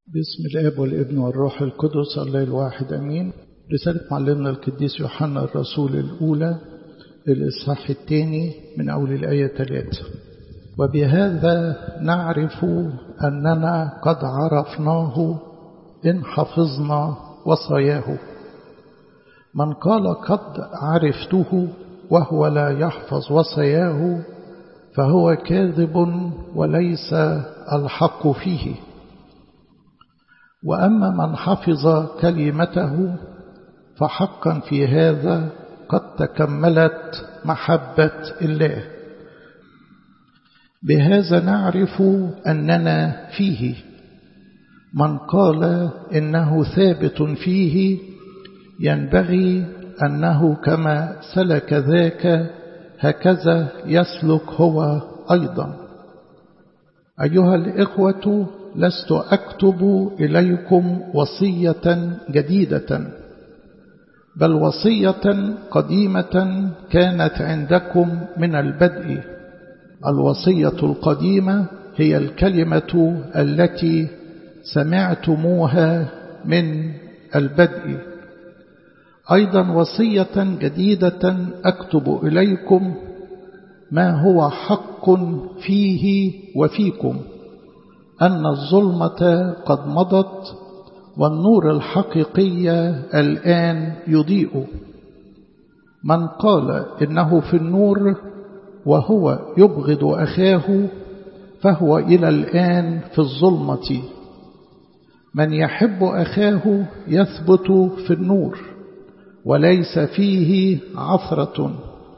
باسم الاب والابن والروح القدس الله الواحد امين رسالة معلمنا القديس يوحنا الرسول الاولى الاصحاح الثاني من اول الايه ثلاثة وبهذا نعرف اننا قد عرفناه ان حفظنا وصاياه من قال قد عرفته وهو لا يحفظ وصاياه فهو كاذب وليس الحق فيه وأما من حفظ كلمته فحقا في هذا قد تكملت محبة الله بهذا نعرف أننا فيه من قال إنه ثابت فيه ينبغي أنه كما سلك ذاك هكذا يسلك هو أيضا أيها الإخوة لست أكتب إليكم وصية جديدة بل وصية قديمة كانت عندكم من البدء الوصية القديمة هي الكلمة التي سمعتموها من البدء أيضا وصية جديدة أكتب إليكم ما هو حق فيه وفيكم أن الظلمة قد مضت والنور الحقيقي الآن يضيء من قال إنه في النور وهو يبغض أخاه فهو إلى الآن في الظلمة من يحب أخاه يثبت في النور وليس فيه عثرة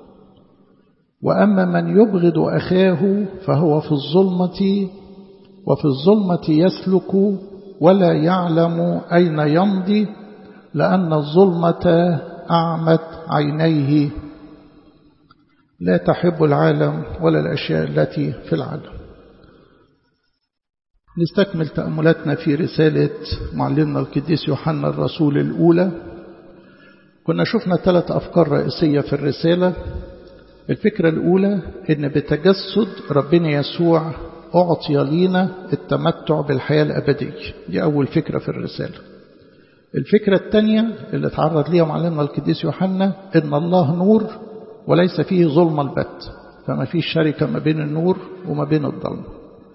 وأما من يبغض أخاه فهو في الظلمة وفي الظلمة يسلك ولا يعلم أين يمضي لأن الظلمة أعمت عينيه لا تحب العالم ولا الأشياء التي في العالم نستكمل تأملاتنا في رسالة معلمنا القديس يوحنا الرسول الأولى كنا شفنا ثلاث أفكار رئيسية في الرسالة الفكرة الأولى إن بتجسد ربنا يسوع أعطي لينا التمتع بالحياة الأبدية دي أول فكرة في الرسالة الفكرة الثانية اللي تعرض ليها معلمنا القديس يوحنا إن الله نور وليس فيه ظلم البت فما فيش شركة ما بين النور وما بين الظلم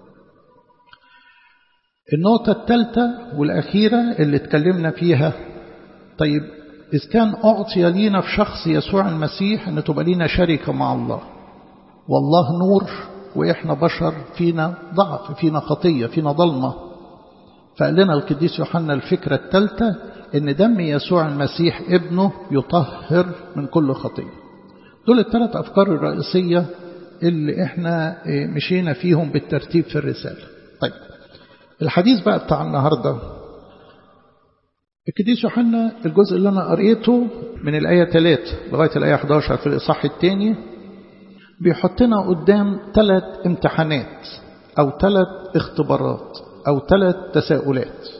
النقطة الثالثة والأخيرة اللي اتكلمنا فيها طيب إذ كان أعطي لينا في شخص يسوع المسيح أن تبقى لينا شركة مع الله والله نور وإحنا بشر فينا ضعف فينا خطية فينا ظلمة فقال لنا القديس يوحنا الفكرة الثالثة إن دم يسوع المسيح ابنه يطهر من كل خطية دول الثلاث أفكار الرئيسية اللي إحنا مشينا فيهم بالترتيب في الرسالة طيب الحديث بقى بتاع النهاردة القديس يوحنا الجزء اللي أنا قريته من الآية 3 لغاية الآية 11 في الإصحاح الثاني بيحطنا قدام ثلاث امتحانات أو ثلاث اختبارات أو ثلاث تساؤلات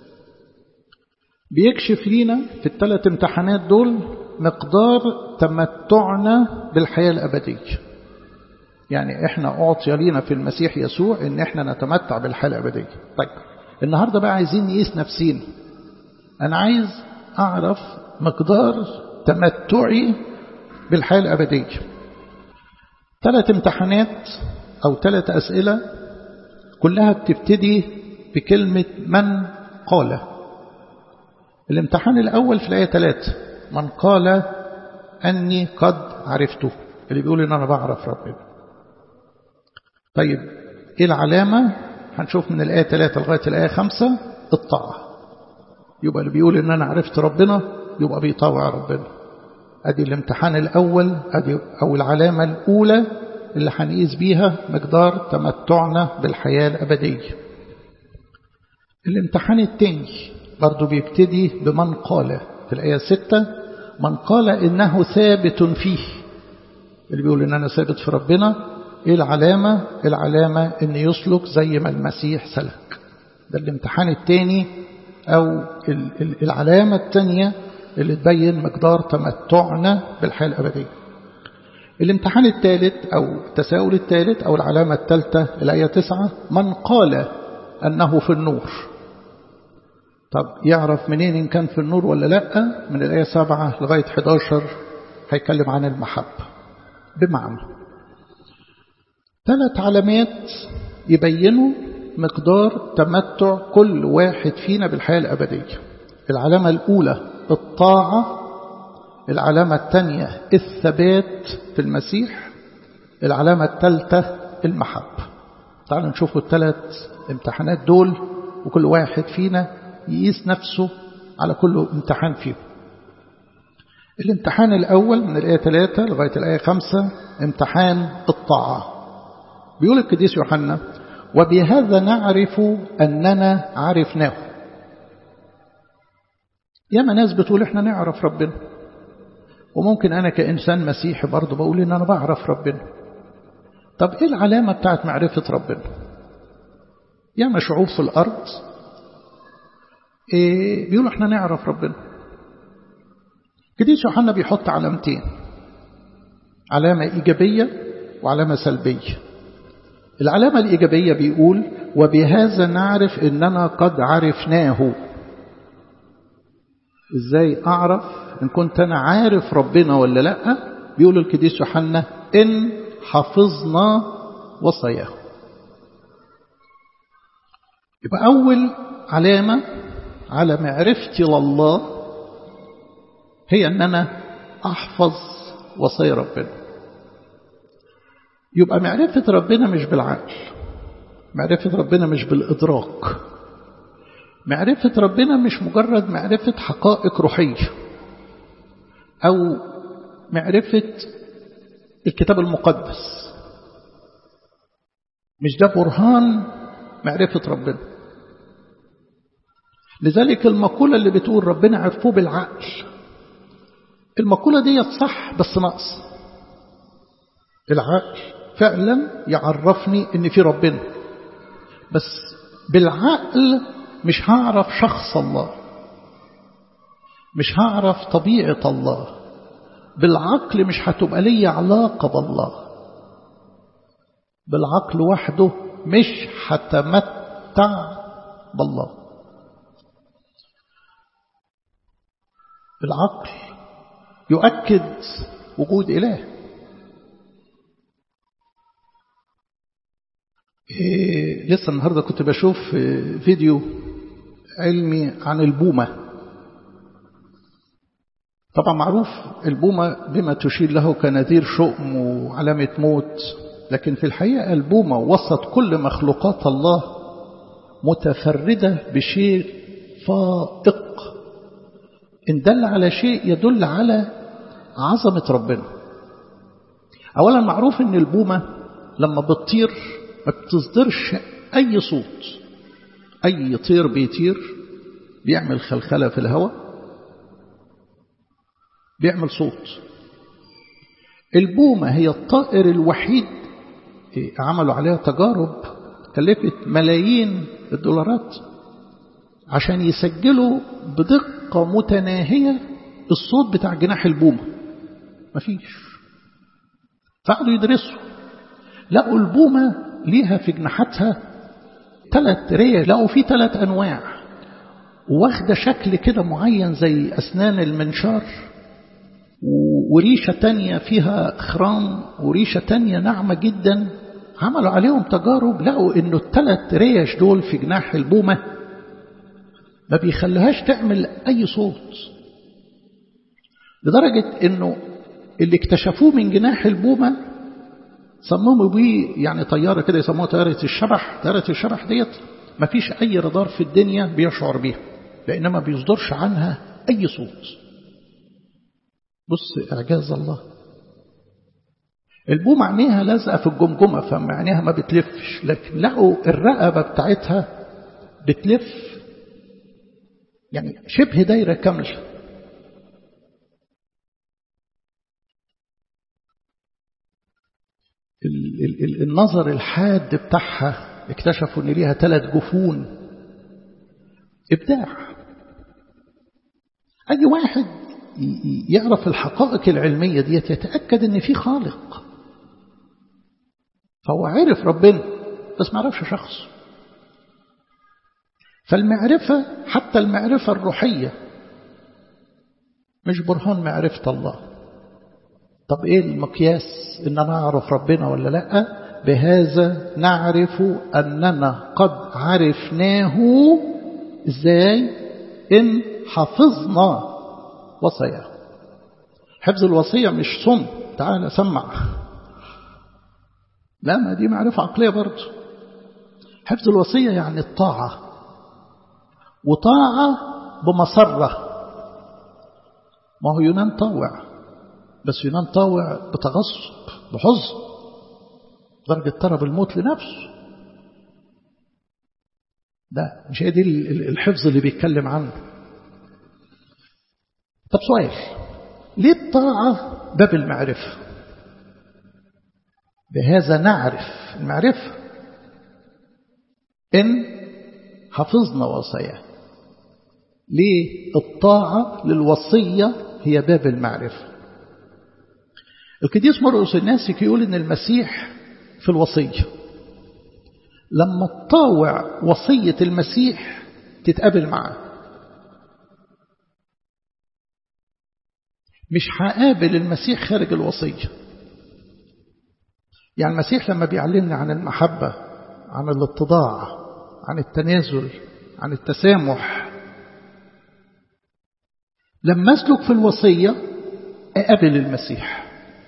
بيكشف لينا في الثلاث امتحانات دول مقدار تمتعنا بالحياة الأبدية يعني احنا أعطي لينا في المسيح يسوع ان احنا نتمتع بالحياة الأبدية طيب النهاردة بقى عايزين نقيس نفسينا أنا عايز أعرف مقدار تمتعي بالحياة الأبدية ثلاث امتحانات أو ثلاث أسئلة كلها بتبتدي بكلمة من قال الامتحان الأول في الآية ثلاثة من قال أني قد عرفته اللي بيقول إن أنا بعرف ربنا طيب إيه العلامة هنشوف من الآية ثلاثة لغاية الآية خمسة الطاعة يبقى اللي بيقول إن أنا عرفت ربنا يبقى بيطاوع ربنا أدي الامتحان الأول أدي أو العلامة الأولى اللي هنقيس بيها مقدار تمتعنا بالحياة الأبدية الامتحان الثاني برضو بيبتدي بمن قال في الآية ستة من قال إنه ثابت فيه اللي بيقول إن أنا ثابت في ربنا إيه العلامة العلامة إن يسلك زي ما المسيح سلك ده الامتحان الثاني أو العلامة الثانية اللي تبين مقدار تمتعنا بالحياة الأبدية الامتحان الثالث أو التساؤل الثالث أو العلامة الثالثة الآية تسعة من قال أنه في النور طب يعرف منين إن كان في النور ولا لأ من الآية 7 لغاية 11 هيتكلم عن المحبة بمعنى ثلاث علامات يبينوا مقدار تمتع كل واحد فينا بالحياة الأبدية العلامة الأولى الطاعة العلامة الثانية الثبات في المسيح العلامة الثالثة المحبة تعالوا نشوفوا الثلاث امتحانات دول وكل واحد فينا يقيس نفسه على كل امتحان فيهم الامتحان الأول من الآية 3 لغاية الآية 5 امتحان الطاعة بيقول القديس يوحنا وبهذا نعرف أننا عرفناه ياما ناس بتقول احنا نعرف ربنا وممكن أنا كإنسان مسيحي برضه بقول إن أنا بعرف ربنا طب إيه العلامة بتاعت معرفة ربنا ياما شعوب في الأرض إيه بيقولوا احنا نعرف ربنا قديس يوحنا بيحط علامتين علامة إيجابية وعلامة سلبية العلامة الإيجابية بيقول وبهذا نعرف إننا قد عرفناه إزاي أعرف إن كنت أنا عارف ربنا ولا لأ بيقول القديس يوحنا إن حفظنا وصاياه يبقى أول علامة على معرفتي لله هي أن أنا أحفظ وصايا ربنا يبقى معرفة ربنا مش بالعقل معرفة ربنا مش بالإدراك معرفة ربنا مش مجرد معرفة حقائق روحية أو معرفة الكتاب المقدس مش ده برهان معرفة ربنا لذلك المقولة اللي بتقول ربنا عرفوه بالعقل المقولة دي صح بس ناقص العقل فعلا يعرفني ان في ربنا بس بالعقل مش هعرف شخص الله مش هعرف طبيعة الله بالعقل مش هتبقى لي علاقة بالله بالعقل وحده مش هتمتع بالله العقل يؤكد وجود إله إيه لسه النهاردة كنت بشوف فيديو علمي عن البومة طبعا معروف البومة بما تشير له كنذير شؤم وعلامة موت لكن في الحقيقة البومة وسط كل مخلوقات الله متفردة بشيء فائق إن دل على شيء يدل على عظمة ربنا أولا معروف أن البومة لما بتطير ما بتصدرش أي صوت أي طير بيطير بيعمل خلخلة في الهواء بيعمل صوت البومة هي الطائر الوحيد عملوا عليها تجارب كلفت ملايين الدولارات عشان يسجلوا بدقة متناهية الصوت بتاع جناح البومة مفيش فقعدوا يدرسوا لقوا البومة ليها في جناحاتها ثلاث ريش لقوا فيه ثلاث أنواع واخدة شكل كده معين زي أسنان المنشار وريشة تانية فيها خرام وريشة تانية ناعمة جدا عملوا عليهم تجارب لقوا انه الثلاث ريش دول في جناح البومة ما بيخليهاش تعمل اي صوت لدرجة انه اللي اكتشفوه من جناح البومة صمموا بيه يعني طيارة كده يسموها طيارة الشبح طيارة الشبح ديت ما فيش اي رادار في الدنيا بيشعر بيها لانما ما بيصدرش عنها اي صوت بص إعجاز الله البوم عينيها لازقة في الجمجمة فما عينيها ما بتلفش لكن لقوا الرقبة بتاعتها بتلف يعني شبه دايرة كاملة النظر الحاد بتاعها اكتشفوا ان ليها ثلاث جفون ابداع اي واحد يعرف الحقائق العلمية ديت يتأكد ان في خالق فهو عرف ربنا بس ما عرفش شخص فالمعرفة حتى المعرفة الروحية مش برهان معرفة الله طب ايه المقياس ان انا اعرف ربنا ولا لا بهذا نعرف اننا قد عرفناه ازاي ان حفظنا وصاياه حفظ الوصية مش صم تعال سمع لا ما دي معرفة عقلية برضه حفظ الوصية يعني الطاعة وطاعة بمسرة ما هو يونان طوع بس يونان طوع بتغصب بحزن درجة طلب الموت لنفسه ده مش هي دي الحفظ اللي بيتكلم عنه طب سؤال ليه الطاعة باب المعرفة بهذا نعرف المعرفة إن حفظنا وصاياه ليه الطاعة للوصية هي باب المعرفة القديس مرقس الناسك يقول إن المسيح في الوصية لما تطاوع وصية المسيح تتقابل معاه مش هقابل المسيح خارج الوصية يعني المسيح لما بيعلمني عن المحبة عن الاتضاع عن التنازل عن التسامح لما أسلك في الوصية أقابل المسيح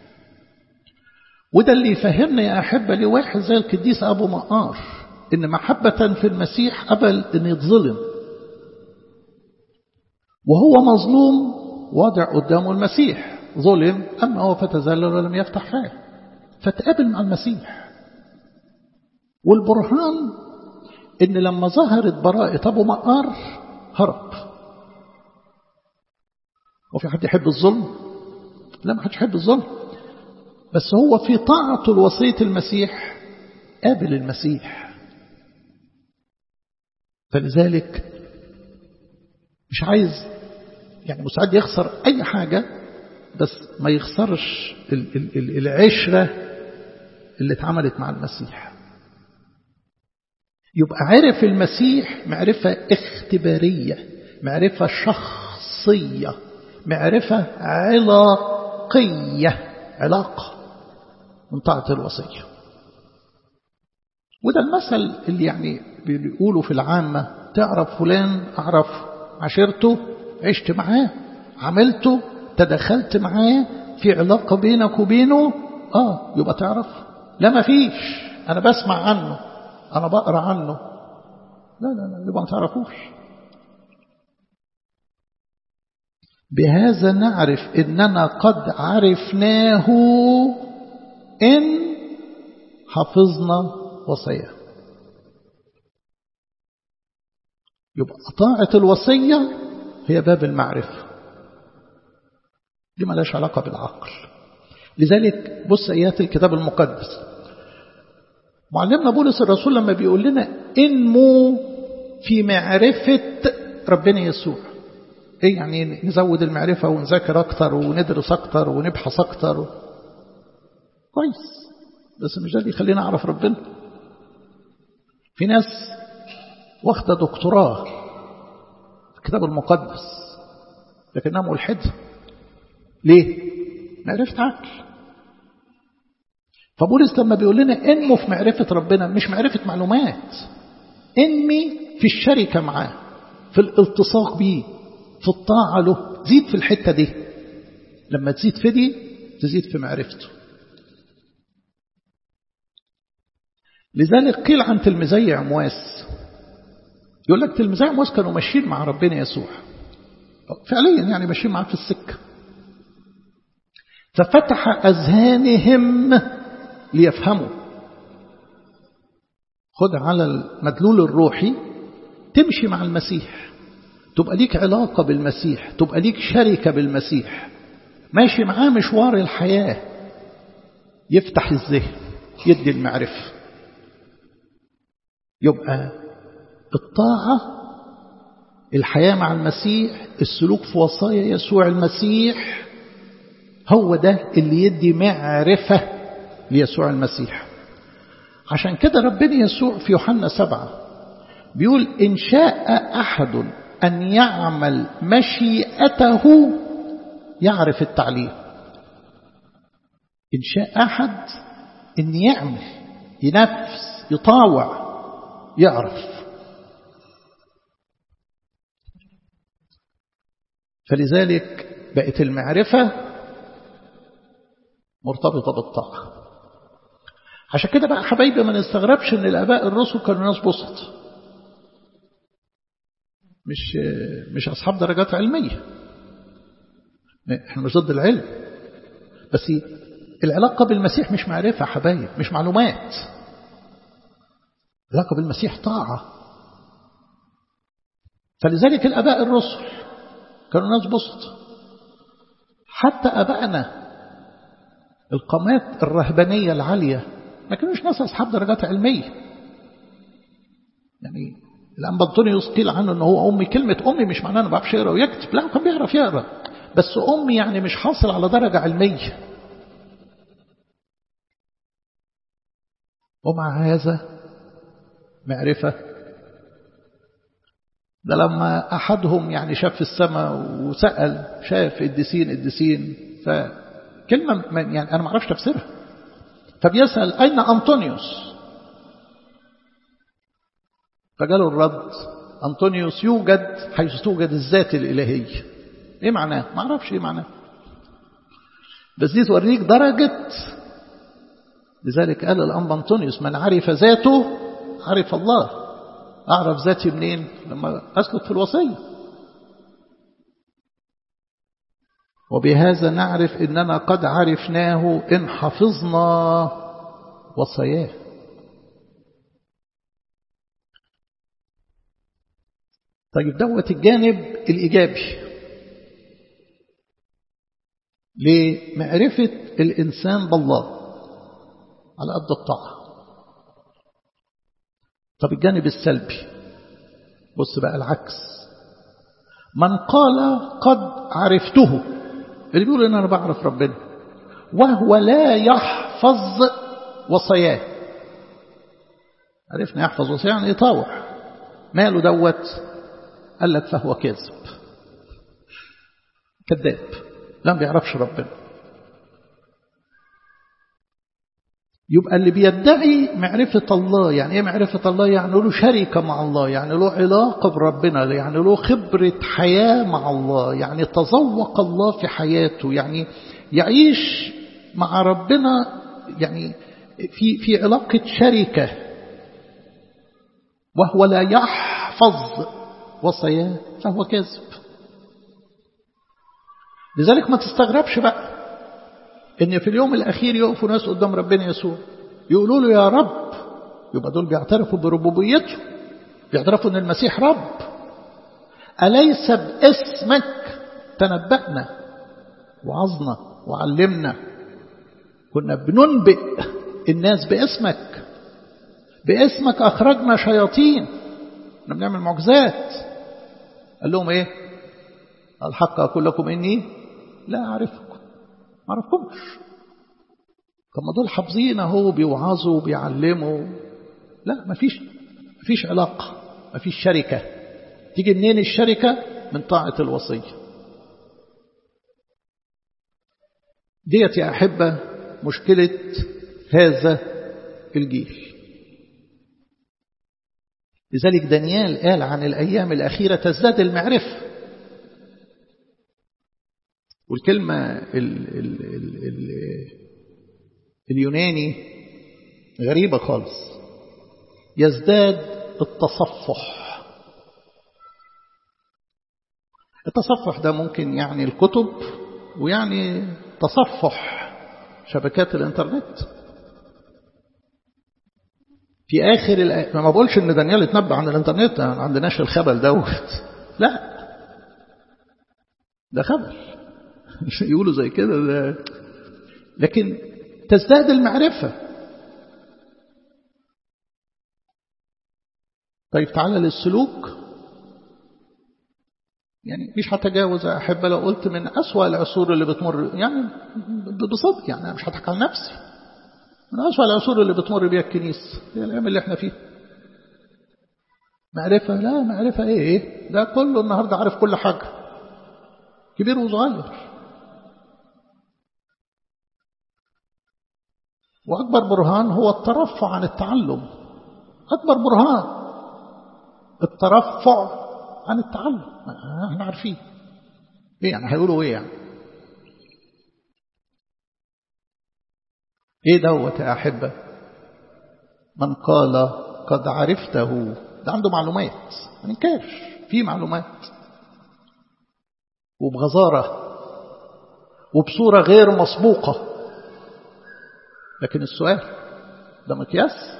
وده اللي يفهمنا يا أحبة لواحد زي القديس أبو مقار إن محبة في المسيح قبل إن يتظلم وهو مظلوم واضع قدامه المسيح ظلم أما هو فتزلل ولم يفتح فاه فتقابل مع المسيح والبرهان إن لما ظهرت براءة أبو مقار هرب وفي حد يحب الظلم لا ما حدش يحب الظلم بس هو في طاعته لوصية المسيح قابل المسيح فلذلك مش عايز يعني مستعد يخسر أي حاجة بس ما يخسرش العشرة اللي اتعملت مع المسيح يبقى عرف المسيح معرفة اختبارية معرفة شخصية معرفة علاقية علاقة من طاعة الوصية وده المثل اللي يعني بيقولوا في العامة تعرف فلان أعرف عشيرته عشت معاه عملته تدخلت معاه في علاقة بينك وبينه آه يبقى تعرف لا ما فيش أنا بسمع عنه أنا بقرأ عنه لا لا لا يبقى ما تعرفوش بهذا نعرف إننا قد عرفناه إن حفظنا وصية يبقى طاعة الوصية هي باب المعرفة دي ملاش علاقة بالعقل لذلك بص آيات الكتاب المقدس معلمنا بولس الرسول لما بيقول لنا انمو في معرفة ربنا يسوع ايه يعني نزود المعرفة ونذاكر اكتر وندرس اكتر ونبحث اكتر كويس بس مش ده اللي يخلينا اعرف ربنا في ناس واخدة دكتوراه في الكتاب المقدس لكنها ملحدة ليه؟ معرفة عقل فبولس لما بيقول لنا انمو في معرفة ربنا مش معرفة معلومات انمي في الشركة معاه في الالتصاق بيه في الطاعة له زيد في الحتة دي لما تزيد في دي تزيد في معرفته لذلك قيل عن تلميذي عمواس يقول لك تلميذي عمواس كانوا ماشيين مع ربنا يسوع فعليا يعني ماشيين معاه في السكة ففتح أذهانهم ليفهموا خد على المدلول الروحي تمشي مع المسيح تبقى ليك علاقة بالمسيح تبقى ليك شركة بالمسيح ماشي معاه مشوار الحياة يفتح الذهن يدي المعرفة يبقى الطاعة الحياة مع المسيح السلوك في وصايا يسوع المسيح هو ده اللي يدي معرفة ليسوع المسيح عشان كده ربنا يسوع في يوحنا سبعة بيقول إن شاء أحد أن يعمل مشيئته يعرف التعليم إن شاء أحد أن يعمل ينفس يطاوع يعرف فلذلك بقت المعرفة مرتبطة بالطاعة عشان كده بقى حبايبي ما نستغربش ان الاباء الرسل كانوا ناس بسط مش مش اصحاب درجات علميه احنا مش ضد العلم بس العلاقه بالمسيح مش معرفه حبايب مش معلومات العلاقه بالمسيح طاعه فلذلك الاباء الرسل كانوا ناس بسط حتى ابائنا القامات الرهبانيه العاليه ما كانوش ناس أصحاب درجات علمية يعني الأنبا أنطونيوس قيل عنه أنه هو أمي كلمة أمي مش معناه أنه ما بيعرفش يقرأ ويكتب لا كان بيعرف يقرأ بس أمي يعني مش حاصل على درجة علمية ومع هذا معرفة ده لما أحدهم يعني شاف في السماء وسأل شاف الدسين الدسين فكلمة يعني أنا ما أعرفش تفسيرها فبيسأل أين أنطونيوس فقالوا الرد أنطونيوس يوجد حيث توجد الذات الإلهية إيه معناه؟ ما أعرفش إيه معناه بس دي توريك درجة لذلك قال الأنبا أنطونيوس من عرف ذاته عرف الله أعرف ذاتي منين؟ لما أسلك في الوصية وبهذا نعرف إننا قد عرفناه إن حفظنا وصاياه طيب دوت الجانب الإيجابي لمعرفة الإنسان بالله على قد الطاعة طب الجانب السلبي بص بقى العكس من قال قد عرفته اللي بيقول ان انا بعرف ربنا وهو لا يحفظ وصاياه عرفنا يحفظ وصاياه يعني يطاوع ماله دوت قال لك فهو كاذب كذاب لا ما بيعرفش ربنا يبقى اللي بيدعي معرفة الله يعني ايه معرفة الله يعني له شركة مع الله يعني له علاقة بربنا يعني له خبرة حياة مع الله يعني تذوق الله في حياته يعني يعيش مع ربنا يعني في في علاقة شركة وهو لا يحفظ وصاياه فهو كاذب لذلك ما تستغربش بقى ان في اليوم الاخير يقفوا ناس قدام ربنا يسوع يقولوا له يا رب يبقى دول بيعترفوا بربوبيته بيعترفوا ان المسيح رب اليس باسمك تنبأنا وعظنا وعلمنا كنا بننبئ الناس باسمك باسمك اخرجنا شياطين كنا بنعمل معجزات قال لهم ايه الحق اقول لكم اني لا اعرفكم ما عرفهمش طب ما دول حافظين اهو بيوعظوا وبيعلموا لا مفيش مفيش علاقة مفيش شركة تيجي منين الشركة من طاعة الوصية ديت يا أحبة مشكلة هذا الجيل لذلك دانيال قال عن الأيام الأخيرة تزداد المعرفة والكلمة ال ال ال ال اليوناني غريبة خالص يزداد التصفح التصفح ده ممكن يعني الكتب ويعني تصفح شبكات الانترنت في آخر الآية ما بقولش إن دانيال اتنبأ عن الانترنت ما عندناش الخبل دوت لا ده خبل يقولوا زي كده ده. لكن تزداد المعرفة طيب تعالى للسلوك يعني مش هتجاوز يا أحبة لو قلت من أسوأ العصور اللي بتمر يعني بصدق يعني مش هضحك على نفسي من أسوأ العصور اللي بتمر بيها الكنيسة هي الأيام اللي احنا فيها معرفة لا معرفة ايه ده كله النهاردة عارف كل حاجة كبير وصغير وأكبر برهان هو الترفع عن التعلم أكبر برهان الترفع عن التعلم احنا عارفين ايه يعني هيقولوا ايه يعني ايه دوت يا أحبة من قال قد عرفته ده عنده معلومات ما ننكرش في معلومات وبغزارة وبصورة غير مسبوقة لكن السؤال ده مقياس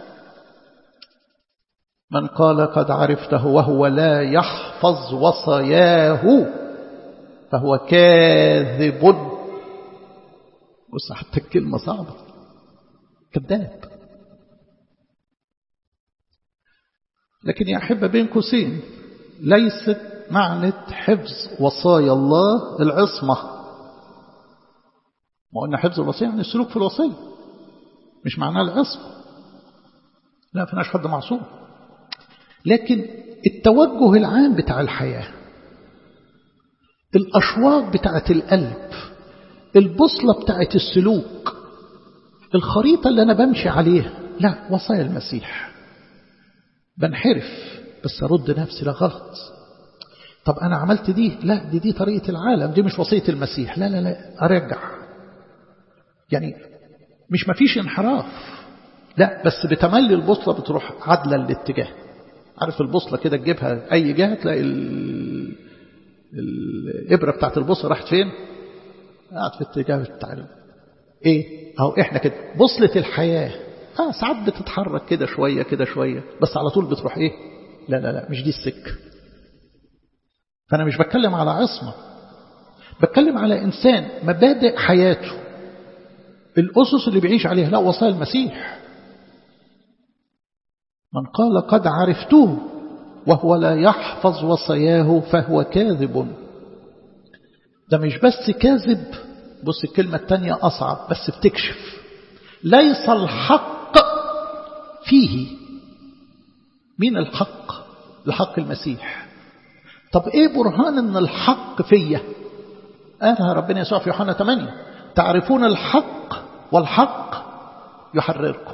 من قال قد عرفته وهو لا يحفظ وصاياه فهو كاذب بص حتى الكلمة صعبة كذاب لكن يا أحبة بين قوسين ليست معنى حفظ وصايا الله العصمة ما قلنا حفظ الوصية يعني السلوك في الوصية مش معناه العصمة لا فيناش حد معصوم لكن التوجه العام بتاع الحياة الأشواق بتاعت القلب البصلة بتاعت السلوك الخريطة اللي أنا بمشي عليها لا وصايا المسيح بنحرف بس أرد نفسي لا غلط طب أنا عملت دي لا دي دي طريقة العالم دي مش وصية المسيح لا لا لا أرجع يعني مش مفيش انحراف لا بس بتملي البوصلة بتروح عدلة الاتجاه عارف البوصلة كده تجيبها أي جهة تلاقي ال... الإبرة بتاعت البوصلة راحت فين قاعد في الاتجاه بتاع إيه أو إحنا كده بوصلة الحياة آه ساعات بتتحرك كده شوية كده شوية بس على طول بتروح إيه لا لا لا مش دي السكة فأنا مش بتكلم على عصمة بتكلم على إنسان مبادئ حياته الأسس اللي بيعيش عليها لا وصايا المسيح من قال قد عرفته وهو لا يحفظ وصاياه فهو كاذب ده مش بس كاذب بص الكلمة التانية أصعب بس بتكشف ليس الحق فيه مين الحق الحق المسيح طب ايه برهان ان الحق فيا قالها ربنا يسوع في يوحنا 8 تعرفون الحق والحق يحرركم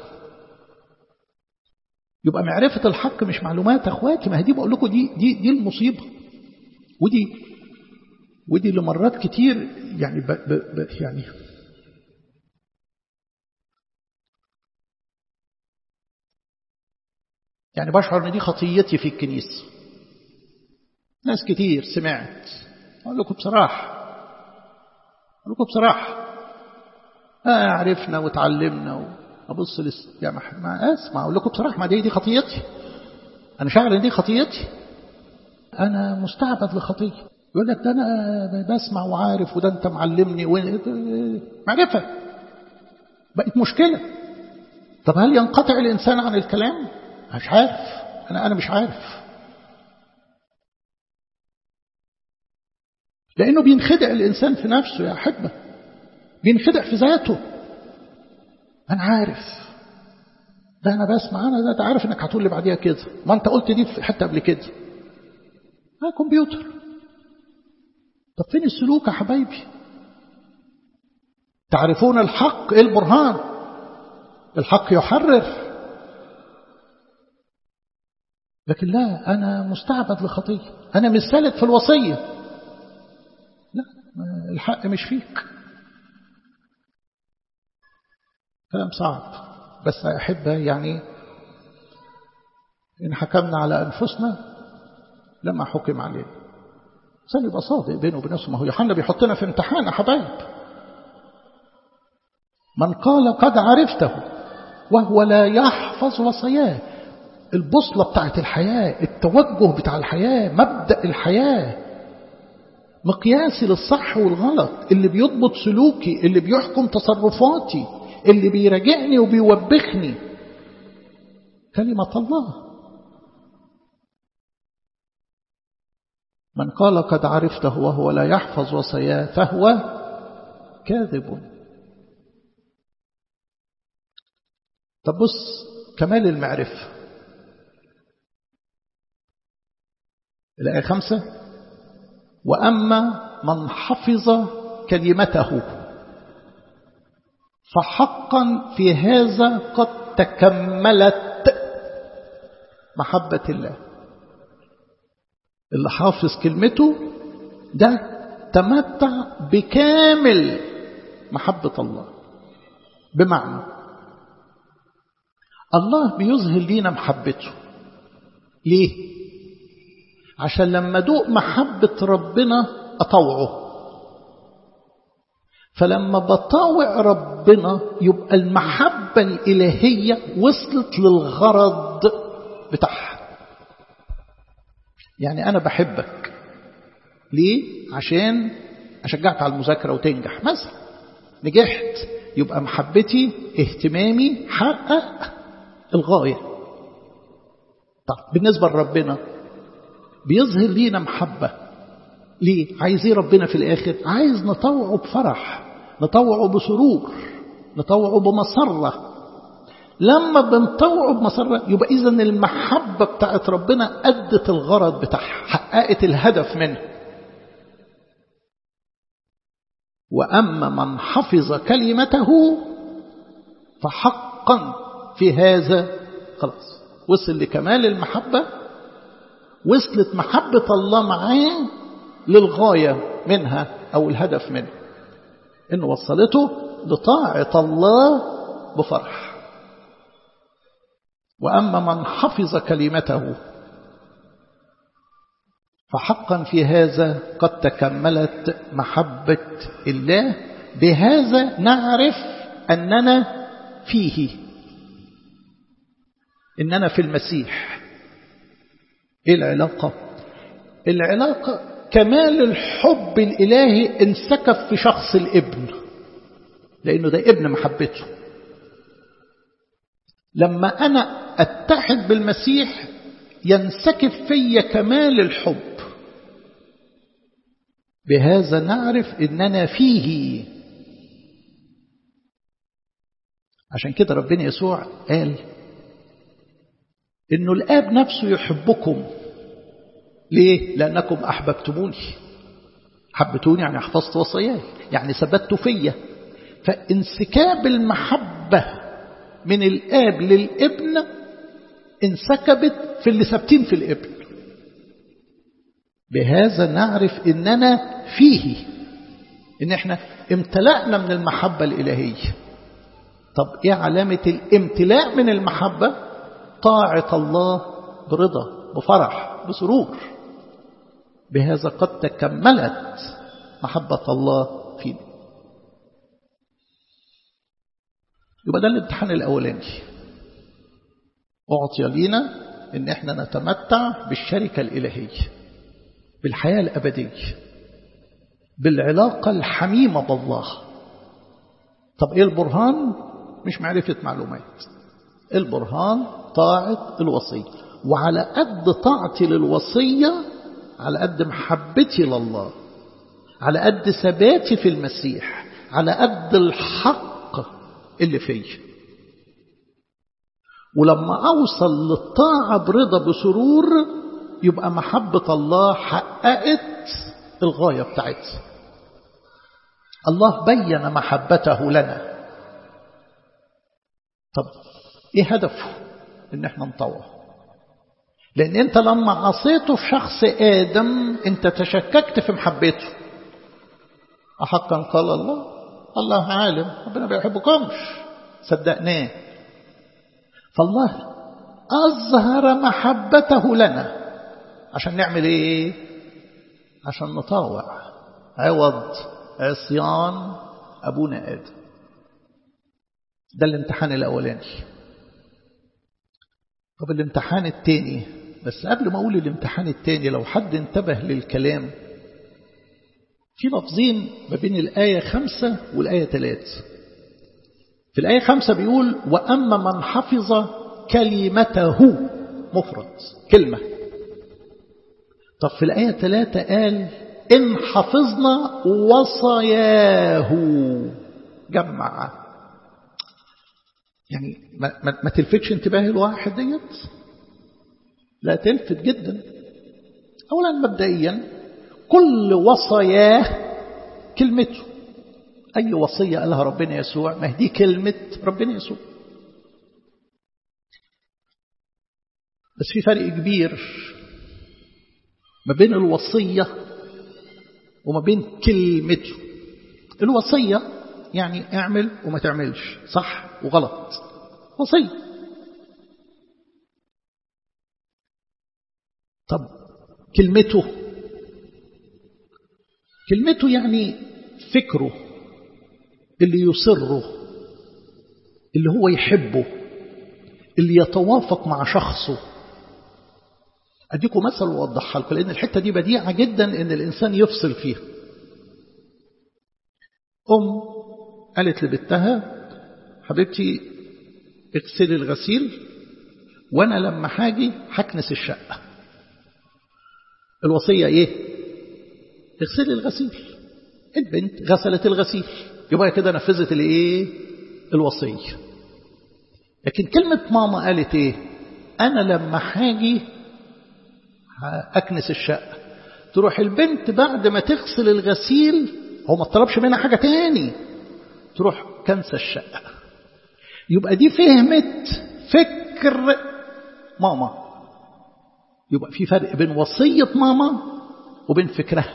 يبقى معرفة الحق مش معلومات أخواتي ما هي دي بقول لكم دي, دي, دي المصيبة ودي ودي اللي مرات كتير يعني ب ب ب يعني يعني بشعر ان دي خطيتي في الكنيسة ناس كتير سمعت أقول لكم بصراحة أقول لكم بصراحة آه عرفنا وتعلمنا أبص لس يا ما ما أسمع أقول لكم بصراحة ما دي دي خطيتي أنا شاعر إن دي خطيتي أنا مستعبد لخطية يقول لك ده أنا بسمع وعارف وده أنت معلمني و... معرفة بقت مشكلة طب هل ينقطع الإنسان عن الكلام مش عارف أنا أنا مش عارف لأنه بينخدع الإنسان في نفسه يا أحبة بينخدع في ذاته أنا عارف ده أنا بسمع أنا ده, ده عارف إنك هتقول لي بعديها كده ما أنت قلت دي في حتة قبل كده ها كمبيوتر طب فين السلوك يا حبايبي تعرفون الحق إيه البرهان الحق يحرر لكن لا أنا مستعبد لخطية أنا مش سالك في الوصية لا الحق مش فيك كلام صعب بس يا أحبة يعني إن حكمنا على أنفسنا لما حكم علينا إنسان يبقى صادق بينه وبين نفسه ما هو يوحنا بيحطنا في امتحان يا حبايب من قال قد عرفته وهو لا يحفظ وصاياه البوصلة بتاعت الحياة التوجه بتاع الحياة مبدأ الحياة مقياسي للصح والغلط اللي بيضبط سلوكي اللي بيحكم تصرفاتي اللي بيراجعني وبيوبخني كلمة الله من قال قد عرفته وهو لا يحفظ وصاياه فهو كاذب طب بص كمال المعرفة الآية خمسة وأما من حفظ كلمته فحقا في هذا قد تكملت محبة الله اللي حافظ كلمته ده تمتع بكامل محبة الله بمعنى الله بيظهر لينا محبته ليه عشان لما دوق محبة ربنا أطوعه فلما بطاوع ربنا يبقى المحبة الإلهية وصلت للغرض بتاعها يعني أنا بحبك ليه؟ عشان أشجعك على المذاكرة وتنجح مثلا نجحت يبقى محبتي اهتمامي حقق الغاية طب بالنسبة لربنا بيظهر لينا محبة ليه؟ عايز ايه ربنا في الآخر؟ عايز نطوعه بفرح نطوعه بسرور نطوعه بمسرة لما بنطوعه بمسرة يبقى إذا المحبة بتاعت ربنا أدت الغرض بتاعها حققت الهدف منه وأما من حفظ كلمته فحقا في هذا خلاص وصل لكمال المحبة وصلت محبة الله معاه للغاية منها أو الهدف منه إنه وصلته لطاعة الله بفرح وأما من حفظ كلمته فحقا في هذا قد تكملت محبة الله بهذا نعرف أننا فيه إننا في المسيح إيه العلاقة العلاقة كمال الحب الإلهي انسكب في شخص الابن لأنه ده ابن محبته لما أنا أتحد بالمسيح ينسكب في كمال الحب بهذا نعرف إننا فيه عشان كده ربنا يسوع قال إنه الآب نفسه يحبكم ليه؟ لأنكم أحببتموني حبتوني يعني حفظت وصاياي يعني ثبتوا فيا فانسكاب المحبة من الآب للابن انسكبت في اللي ثابتين في الابن بهذا نعرف إننا فيه إن إحنا امتلأنا من المحبة الإلهية طب إيه علامة الامتلاء من المحبة طاعة الله برضا بفرح بسرور بهذا قد تكملت محبة الله فينا يبقى ده الامتحان الأولاني أعطي لنا إن إحنا نتمتع بالشركة الإلهية بالحياة الأبدية بالعلاقة الحميمة بالله طب إيه البرهان؟ مش معرفة معلومات البرهان طاعة الوصية وعلى قد طاعتي للوصية على قد محبتي لله على قد ثباتي في المسيح على قد الحق اللي فيه ولما أوصل للطاعة برضا بسرور يبقى محبة الله حققت الغاية بتاعتها الله بين محبته لنا طب ايه هدفه ان احنا نطوع لان انت لما عصيته في شخص ادم انت تشككت في محبته احقا قال الله الله عالم ربنا ما بيحبكمش صدقناه فالله اظهر محبته لنا عشان نعمل ايه عشان نطاوع عوض عصيان ابونا ادم ده الامتحان الاولاني طب الامتحان الثاني بس قبل ما اقول الامتحان الثاني لو حد انتبه للكلام في لفظين ما بين الآية خمسة والآية ثلاثة في الآية خمسة بيقول وأما من حفظ كلمته مفرد كلمة طب في الآية ثلاثة قال إن حفظنا وصاياه جمع يعني ما, ما, ما تلفتش انتباه الواحد ديت لا تلفت جدا أولا مبدئيا كل وصاياه كلمته أي وصية قالها ربنا يسوع ما دي كلمة ربنا يسوع بس في فرق كبير ما بين الوصية وما بين كلمته الوصية يعني اعمل وما تعملش صح وغلط وصية طب كلمته كلمته يعني فكره اللي يصره اللي هو يحبه اللي يتوافق مع شخصه أديكم مثل وأوضحها لكم لأن الحتة دي بديعة جدا إن الإنسان يفصل فيها أم قالت لبنتها حبيبتي اغسلي الغسيل وأنا لما حاجي هكنس الشقة الوصية إيه؟ اغسلي الغسيل البنت غسلت الغسيل يبقى كده نفذت الايه الوصية لكن كلمة ماما قالت ايه انا لما حاجي اكنس الشقة تروح البنت بعد ما تغسل الغسيل هو ما طلبش منها حاجة تاني تروح كنس الشقة يبقى دي فهمت فكر ماما يبقى في فرق بين وصية ماما وبين فكرها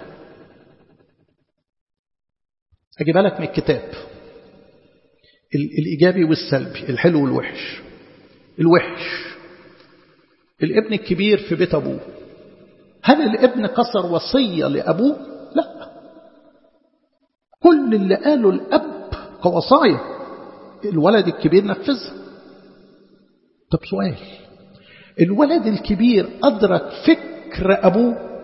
أجيب لك من الكتاب الإيجابي والسلبي الحلو والوحش الوحش الابن الكبير في بيت أبوه هل الابن كسر وصية لأبوه؟ لا كل اللي قاله الأب كوصايا الولد الكبير نفذها طب سؤال الولد الكبير أدرك فكر أبوه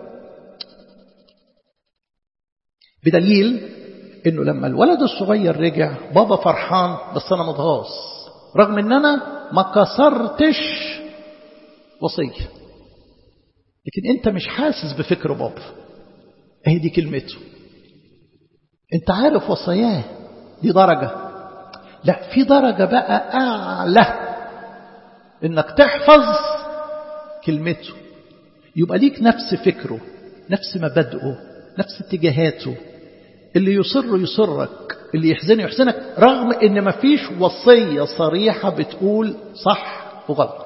بدليل انه لما الولد الصغير رجع بابا فرحان بس انا متغاظ رغم ان انا ما كسرتش وصيه لكن انت مش حاسس بفكر بابا اهي دي كلمته انت عارف وصاياه دي درجه لا في درجه بقى اعلى انك تحفظ كلمته يبقى ليك نفس فكره نفس مبادئه نفس اتجاهاته اللي يصر يصرك اللي يحزنه يحزنك رغم ان مفيش وصية صريحة بتقول صح وغلط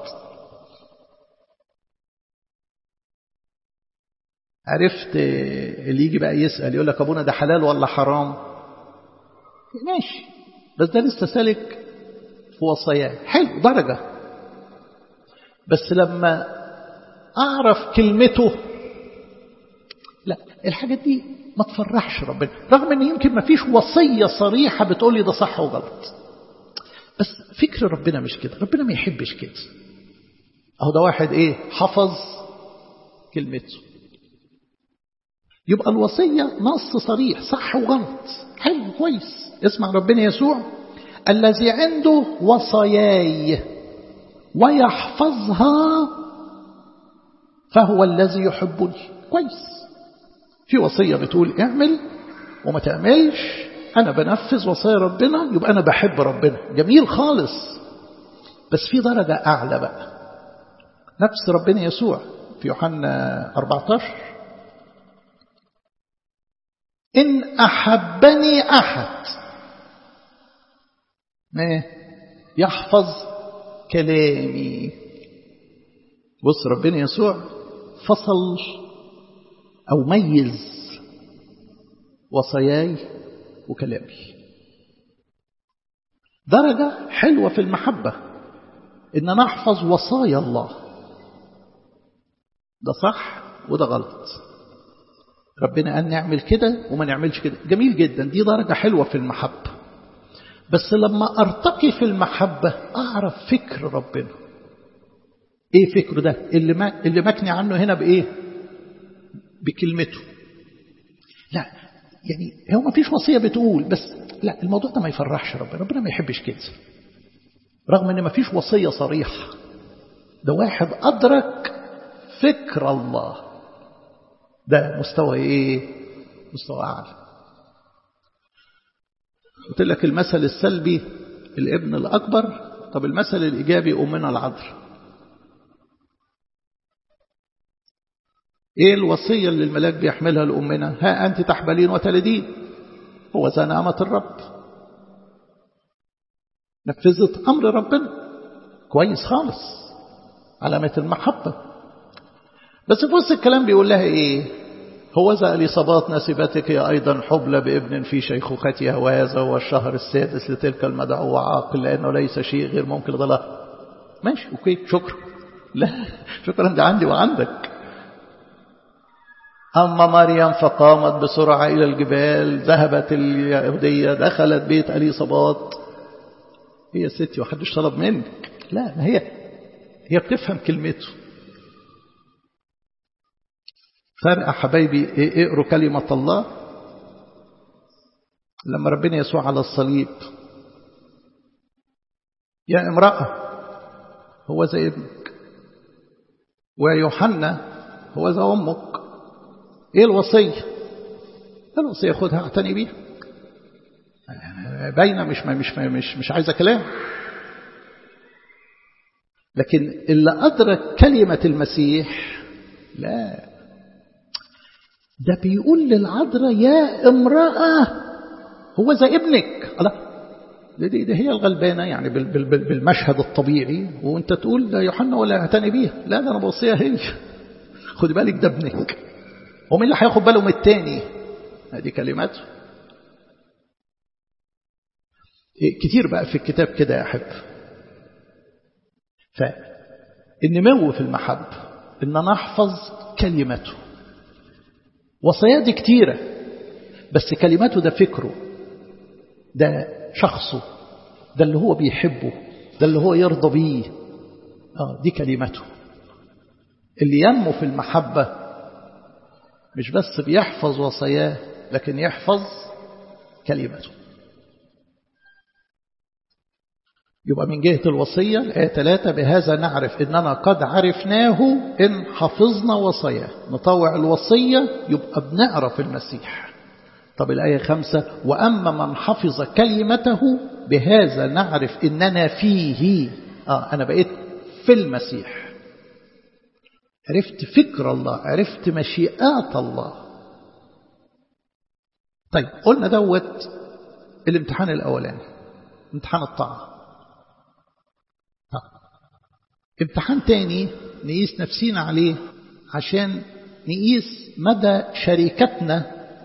عرفت اللي يجي بقى يسأل يقول لك أبونا ده حلال ولا حرام ماشي بس ده لسه سالك في وصاياه حلو درجة بس لما أعرف كلمته لا الحاجات دي ما تفرحش ربنا رغم ان يمكن ما فيش وصية صريحة بتقول لي ده صح وغلط بس فكر ربنا مش كده ربنا ما يحبش كده اهو ده واحد ايه حفظ كلمته يبقى الوصية نص صريح صح وغلط حلو كويس اسمع ربنا يسوع الذي عنده وصاياي ويحفظها فهو الذي يحبني كويس في وصية بتقول اعمل وما تعملش أنا بنفذ وصايا ربنا يبقى أنا بحب ربنا جميل خالص بس في درجة أعلى بقى نفس ربنا يسوع في يوحنا 14 إن أحبني أحد ما يحفظ كلامي بص ربنا يسوع فصل أو ميز وصاياي وكلامي درجة حلوة في المحبة إن أنا أحفظ وصايا الله ده صح وده غلط ربنا قال نعمل كده وما نعملش كده جميل جدا دي درجة حلوة في المحبة بس لما أرتقي في المحبة أعرف فكر ربنا إيه فكره ده اللي, ما اللي مكني عنه هنا بإيه بكلمته لا يعني هو ما فيش وصية بتقول بس لا الموضوع ده ما يفرحش ربنا ربنا ما يحبش كده رغم ان ما فيش وصية صريحة ده واحد أدرك فكر الله ده مستوى ايه مستوى أعلى قلت لك المثل السلبي الابن الأكبر طب المثل الإيجابي أمنا العذر ايه الوصية اللي الملاك بيحملها لأمنا ها أنت تحبلين وتلدين هو ذا نعمة الرب نفذت أمر ربنا كويس خالص علامة المحبة بس في وسط الكلام بيقول لها ايه هو ذا اليصابات نسبتك يا أيضا حبلى بابن في شيخوختها وهذا هو الشهر السادس لتلك المدعوة عاقل لأنه ليس شيء غير ممكن لضلها ماشي أوكي شكرا لا شكرا ده عندي وعندك أما مريم فقامت بسرعة إلى الجبال ذهبت اليهودية دخلت بيت أليصابات هي ستي وحدش طلب منك لا ما هي هي بتفهم كلمته فرق حبايبي اقروا كلمة الله لما ربنا يسوع على الصليب يا امرأة هو زي ابنك ويوحنا هو زي أمك ايه الوصية الوصية خدها اعتني بيها باينة مش مش مش مش عايزة كلام لكن اللي أدرك كلمة المسيح لا ده بيقول للعذراء يا امرأة هو زي ابنك الله دي, دي هي الغلبانة يعني بالمشهد الطبيعي وانت تقول ده يوحنا ولا اعتني بيها لا ده انا بوصيها هي خد بالك ده ابنك ومين اللي هياخد باله من التاني هذه كلماته كتير بقى في الكتاب كده يا أحب فالنمو في المحبة إن نحفظ كلمته وصايا دي كتيرة بس كلماته ده فكره ده شخصه ده اللي هو بيحبه ده اللي هو يرضى بيه آه دي كلمته اللي ينمو في المحبة مش بس بيحفظ وصاياه لكن يحفظ كلمته يبقى من جهة الوصية الآية 3 بهذا نعرف إننا قد عرفناه إن حفظنا وصاياه نطوع الوصية يبقى بنعرف المسيح طب الآية 5 وأما من حفظ كلمته بهذا نعرف إننا فيه آه أنا بقيت في المسيح عرفت فكر الله عرفت مشيئات الله طيب قلنا دوت الامتحان الأولاني امتحان الطاعة امتحان تاني نقيس نفسينا عليه عشان نقيس مدى شركتنا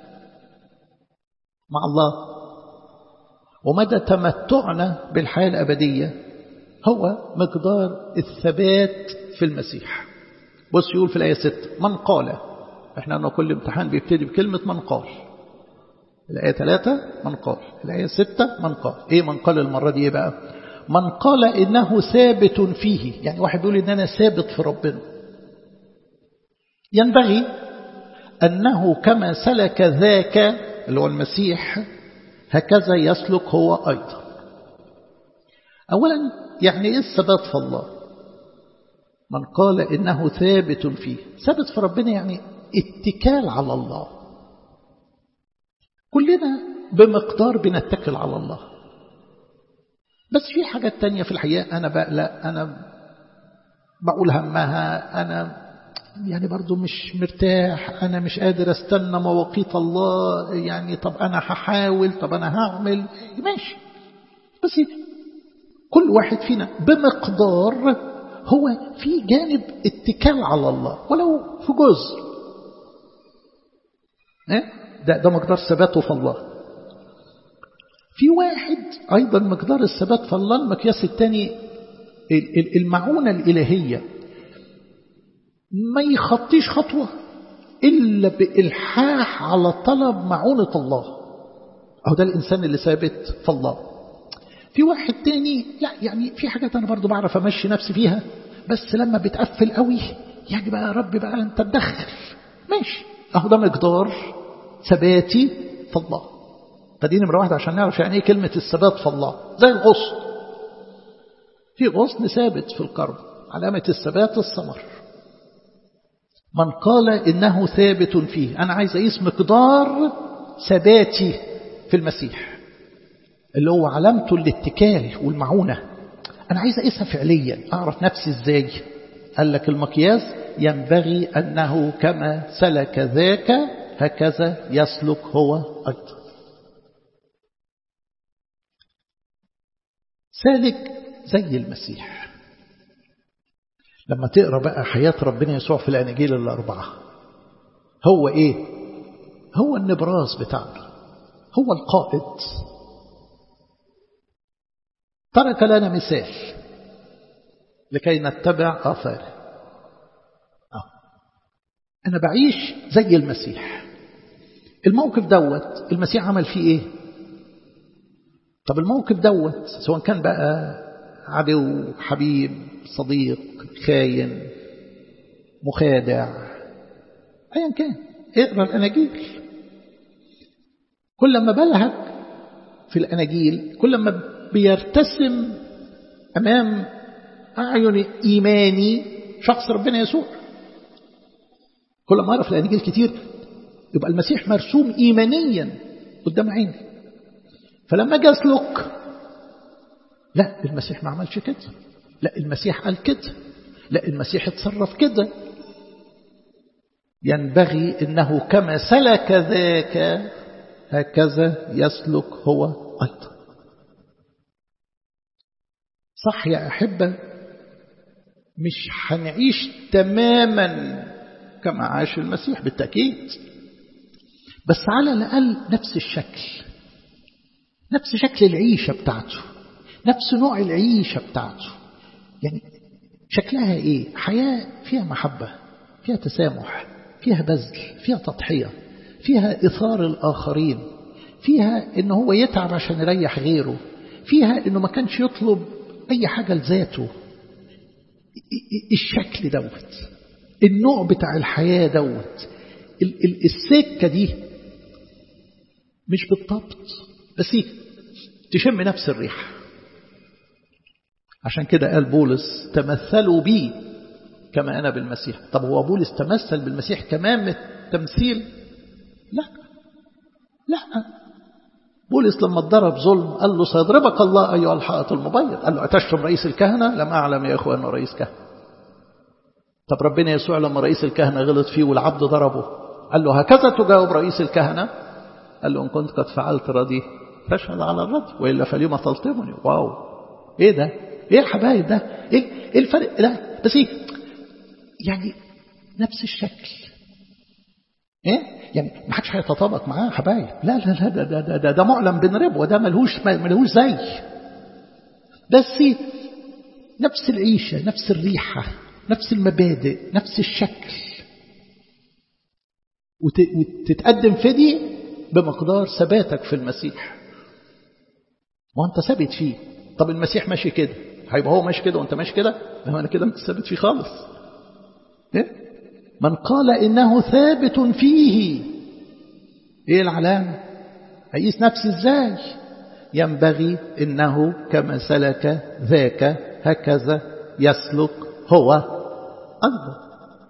مع الله ومدى تمتعنا بالحياة الأبدية هو مقدار الثبات في المسيح بص يقول في الآية 6 من قال احنا أنه كل امتحان بيبتدي بكلمة من قال الآية 3 من قال الآية 6 من قال ايه من قال المرة دي ايه بقى من قال إنه ثابت فيه يعني واحد يقول إن أنا ثابت في ربنا ينبغي أنه كما سلك ذاك اللي هو المسيح هكذا يسلك هو أيضا أولا يعني إيه الثبات في الله من قال إنه ثابت فيه ثابت في ربنا يعني اتكال على الله كلنا بمقدار بنتكل على الله بس في حاجات تانية في الحياة أنا بقلق أنا بقول همها أنا يعني برضو مش مرتاح أنا مش قادر استنى مواقيت الله يعني طب أنا هحاول طب أنا هعمل ماشي بس كل واحد فينا بمقدار هو في جانب اتكال على الله ولو في جزء ده, ده مقدار ثباته في الله في واحد أيضا مقدار الثبات في الله المقياس الثاني المعونة الإلهية ما يخطيش خطوة إلا بإلحاح على طلب معونة الله أو ده الإنسان اللي ثابت في الله في واحد تاني لا يعني في حاجات أنا برضو بعرف أمشي نفسي فيها بس لما بتقفل قوي يعني بقى يا رب بقى أنت تدخل ماشي أهو ده مقدار ثباتي في الله فدي نمرة واحدة عشان نعرف يعني ايه كلمة الثبات في الله زي الغصن في غصن ثابت في القرن علامة الثبات الثمر من قال إنه ثابت فيه أنا عايز أقيس مقدار ثباتي في المسيح اللي هو علامته الاتكال والمعونة أنا عايز أقيسها فعليا أعرف نفسي إزاي قال لك المقياس ينبغي أنه كما سلك ذاك هكذا يسلك هو أيضا سالك زي المسيح لما تقرأ بقى حياة ربنا يسوع في الأناجيل الأربعة هو إيه هو النبراس بتاعنا هو القائد ترك لنا مثال لكي نتبع آثاره آه. أنا بعيش زي المسيح الموقف دوت المسيح عمل فيه إيه طب الموقف دوت سواء كان بقى عدو حبيب صديق خاين مخادع ايا كان اقرا الاناجيل كل ما بلهج في الاناجيل كل ما بيرتسم امام اعين ايماني شخص ربنا يسوع كل ما اقرا في الاناجيل كتير يبقى المسيح مرسوم ايمانيا قدام عيني فلما اجي اسلك لا المسيح ما عملش كده لا المسيح قال كده لا المسيح اتصرف كده ينبغي انه كما سلك ذاك هكذا يسلك هو ايضا صح يا احبه مش هنعيش تماما كما عاش المسيح بالتاكيد بس على الاقل نفس الشكل نفس شكل العيشه بتاعته نفس نوع العيشة بتاعته يعني شكلها ايه حياة فيها محبة فيها تسامح فيها بذل فيها تضحية فيها إثار الآخرين فيها إن هو يتعب عشان يريح غيره فيها إنه ما كانش يطلب أي حاجة لذاته الشكل دوت النوع بتاع الحياة دوت السكة دي مش بالضبط بس تشم نفس الريحه عشان كده قال بولس تمثلوا بي كما أنا بالمسيح طب هو بولس تمثل بالمسيح كمان تمثيل لا لا بولس لما اتضرب ظلم قال له سيضربك الله أيها الحائط المبيض قال له أتشتم رئيس الكهنة لم أعلم يا أخوة أنه رئيس كهنة طب ربنا يسوع لما رئيس الكهنة غلط فيه والعبد ضربه قال له هكذا تجاوب رئيس الكهنة قال له إن كنت قد فعلت ردي فاشهد على الرد وإلا فلما تلطمني واو إيه ده ايه يا حبايب ده ايه الفرق ده بس ايه يعني نفس الشكل ايه يعني ما حدش هيتطابق معاه حبايب لا لا لا ده ده ده, ده, ده معلم بن ربوه ده ملهوش ملهوش زي بس نفس العيشه نفس الريحه نفس المبادئ نفس الشكل وتتقدم في دي بمقدار ثباتك في المسيح وانت ثابت فيه طب المسيح ماشي كده هيبقى هو ماشي كده وانت ماشي كده ما انا كده مش ثابت فيه خالص إيه؟ من قال انه ثابت فيه ايه العلامه هيقيس نفسي ازاي ينبغي انه كما سلك ذاك هكذا يسلك هو ايضا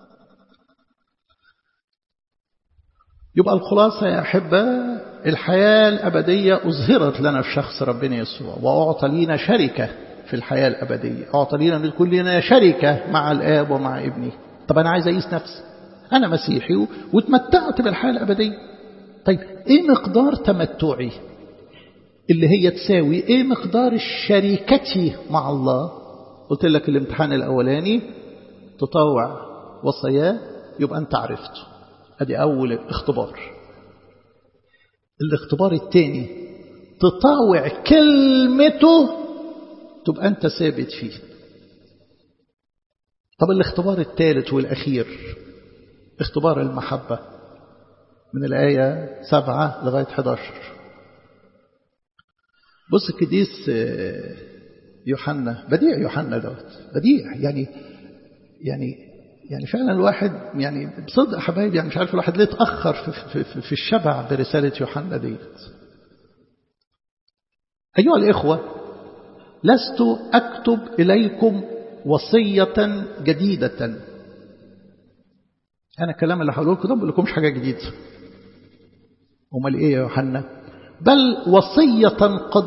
يبقى الخلاصة يا أحبة الحياة الأبدية أظهرت لنا في شخص ربنا يسوع وأعطى لنا شركة في الحياة الأبدية أعطى لنا كلنا شركة مع الآب ومع ابنه طب أنا عايز أقيس نفسي أنا مسيحي واتمتعت بالحياة الأبدية طيب إيه مقدار تمتعي اللي هي تساوي إيه مقدار شركتي مع الله قلت لك الامتحان الأولاني تطوع وصاياه يبقى أنت عرفته ادي اول اختبار الاختبار الثاني تطاوع كلمته تبقى انت ثابت فيه طب الاختبار الثالث والاخير اختبار المحبة من الآية سبعة لغاية 11 بص القديس يوحنا بديع يوحنا دوت بديع يعني يعني يعني فعلا الواحد يعني بصدق حبايبي يعني مش عارف الواحد ليه اتأخر في, في, في, في الشبع برسالة يوحنا ديت أيها الإخوة لست أكتب إليكم وصية جديدة أنا الكلام اللي هقوله لكم ده ما لكمش حاجة جديدة أمال إيه يا يوحنا بل وصية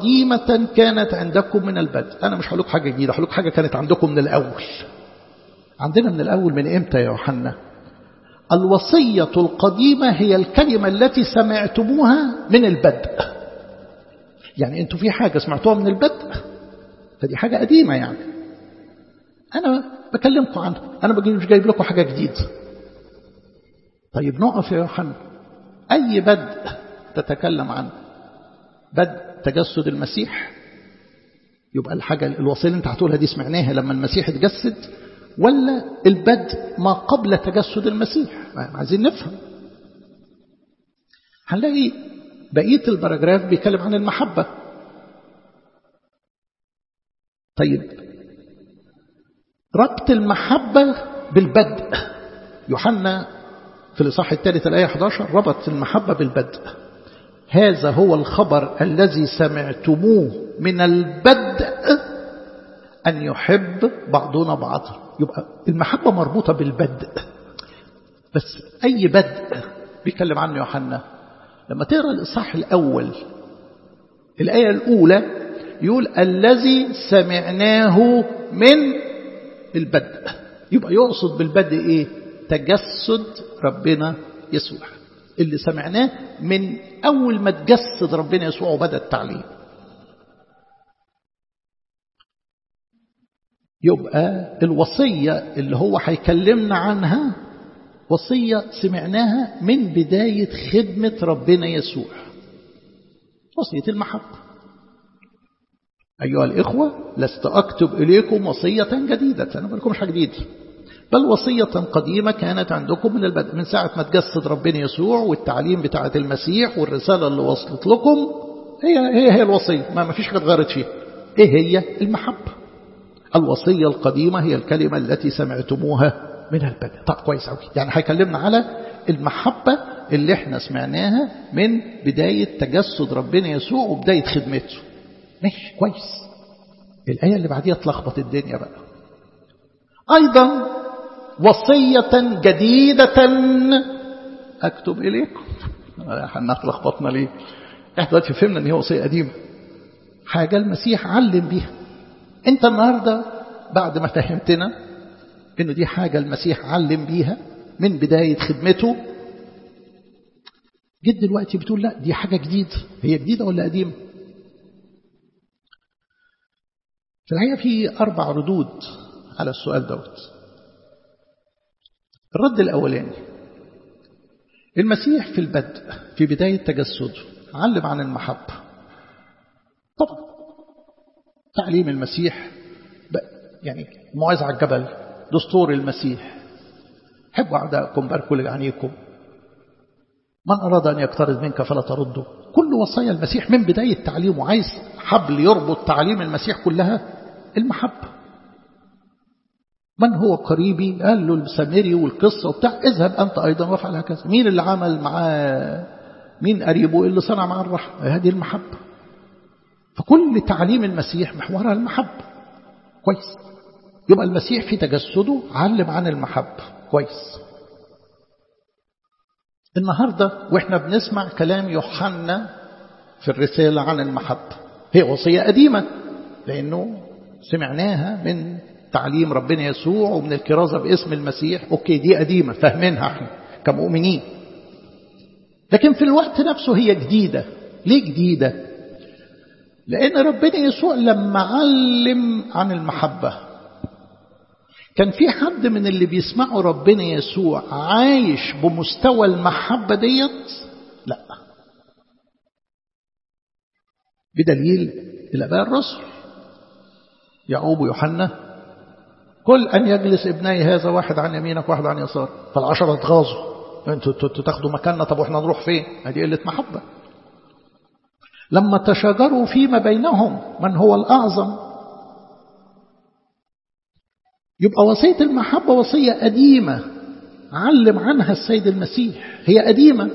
قديمة كانت عندكم من البدء أنا مش هقول لكم حاجة جديدة هقول لكم حاجة كانت عندكم من الأول عندنا من الأول من إمتى يا يوحنا الوصية القديمة هي الكلمة التي سمعتموها من البدء يعني أنتوا في حاجة سمعتوها من البدء فدي حاجة قديمة يعني أنا بكلمكم عنها أنا مش جايب لكم حاجة جديدة طيب نقف يا يوحنا أي بدء تتكلم عنه بدء تجسد المسيح يبقى الحاجة الوصية اللي انت هتقولها دي سمعناها لما المسيح اتجسد ولا البدء ما قبل تجسد المسيح عايزين نفهم هنلاقي بقية البراجراف بيتكلم عن المحبة طيب ربط المحبة بالبدء يوحنا في الإصحاح الثالث الآية 11 ربط المحبة بالبدء هذا هو الخبر الذي سمعتموه من البدء أن يحب بعضنا بعضا يبقى المحبة مربوطة بالبدء بس أي بدء بيتكلم عنه يوحنا لما تقرأ الإصحاح الأول الآية الأولى يقول الذي سمعناه من البدء يبقى يقصد بالبدء إيه تجسد ربنا يسوع اللي سمعناه من أول ما تجسد ربنا يسوع وبدأ التعليم يبقى الوصية اللي هو هيكلمنا عنها وصية سمعناها من بداية خدمة ربنا يسوع وصية المحبة أيها الإخوة لست أكتب إليكم وصية جديدة أنا بقول لكم مش حاجة جديدة بل وصية قديمة كانت عندكم من البدء من ساعة ما تجسد ربنا يسوع والتعليم بتاعة المسيح والرسالة اللي وصلت لكم هي هي هي الوصية ما فيش حاجة اتغيرت فيها إيه هي المحبة الوصية القديمة هي الكلمة التي سمعتموها من البدء طب كويس قوي يعني هيكلمنا على المحبة اللي احنا سمعناها من بداية تجسد ربنا يسوع وبداية خدمته ماشي كويس الآية اللي بعديها تلخبط الدنيا بقى أيضا وصية جديدة أكتب إليكم احنا اتلخبطنا ليه احنا دلوقتي فهمنا ان هي وصية قديمة حاجة المسيح علم بيها انت النهاردة بعد ما فهمتنا ان دي حاجة المسيح علم بيها من بداية خدمته جد دلوقتي بتقول لا دي حاجة جديدة هي جديدة ولا قديمة في الحقيقة في أربع ردود على السؤال دوت الرد الأولاني المسيح في البدء في بداية تجسده علم عن المحبة طبعا تعليم المسيح يعني موعظة على الجبل دستور المسيح حبوا أعداءكم باركوا لعنيكم من أراد أن يقترض منك فلا ترده كل وصايا المسيح من بداية تعليمه عايز حبل يربط تعليم المسيح كلها المحبة من هو قريبي قال له السامري والقصة وبتاع اذهب أنت أيضا وافعل هكذا مين اللي عمل معاه مين قريبه اللي صنع معاه الرحمة هذه المحبة فكل تعليم المسيح محورها المحبة كويس يبقى المسيح في تجسده علم عن المحبة كويس النهاردة وإحنا بنسمع كلام يوحنا في الرسالة عن المحبة هي وصية قديمة لأنه سمعناها من تعليم ربنا يسوع ومن الكرازة باسم المسيح أوكي دي قديمة فاهمينها احنا كمؤمنين لكن في الوقت نفسه هي جديدة ليه جديدة لأن ربنا يسوع لما علم عن المحبة كان في حد من اللي بيسمعوا ربنا يسوع عايش بمستوى المحبة ديت لا بدليل الأباء الرسل يعقوب ويوحنا كل أن يجلس ابني هذا واحد عن يمينك واحد عن يسار فالعشرة اتغاظوا انتوا تاخدوا مكاننا طب واحنا نروح فين هذه قلة محبة لما تشاجروا فيما بينهم من هو الأعظم يبقى وصية المحبة وصية قديمة علم عنها السيد المسيح هي قديمة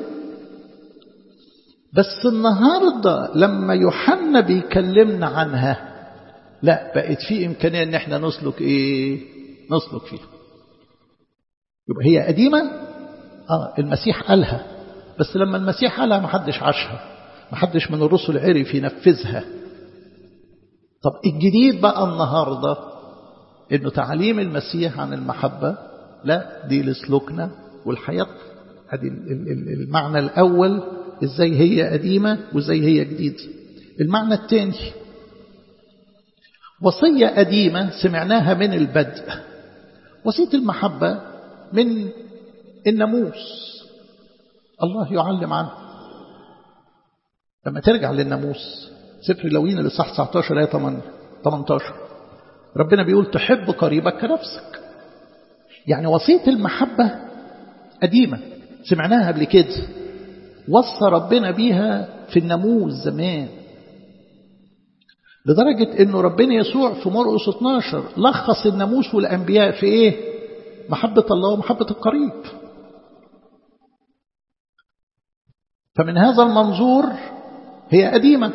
بس النهاردة لما يوحنا بيكلمنا عنها لا بقت في إمكانية ان احنا نسلك ايه نسلك فيها يبقى هي قديمة آه المسيح قالها بس لما المسيح قالها محدش عاشها محدش من الرسل عرف ينفذها طب الجديد بقى النهاردة انه تعليم المسيح عن المحبة لا دي لسلوكنا والحياة ادي المعنى الاول ازاي هي قديمة وازاي هي جديدة المعنى الثاني وصية قديمة سمعناها من البدء وصية المحبة من الناموس الله يعلم عنه لما ترجع للناموس سفر لوين الإصحاح 19 آية 18 ربنا بيقول تحب قريبك كنفسك يعني وصية المحبة قديمة سمعناها قبل كده وصى ربنا بيها في الناموس زمان لدرجة انه ربنا يسوع في مرقس 12 لخص الناموس والانبياء في ايه محبة الله ومحبة القريب فمن هذا المنظور هي قديمة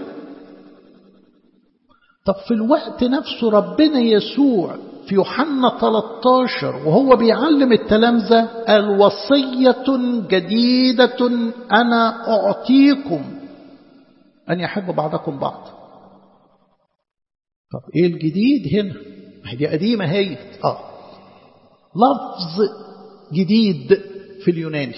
طب في الوقت نفسه ربنا يسوع في يوحنا 13 وهو بيعلم التلامذة الوصية جديدة أنا أعطيكم أن يحب بعضكم بعض طب إيه الجديد هنا دي قديمة هي آه لفظ جديد في اليوناني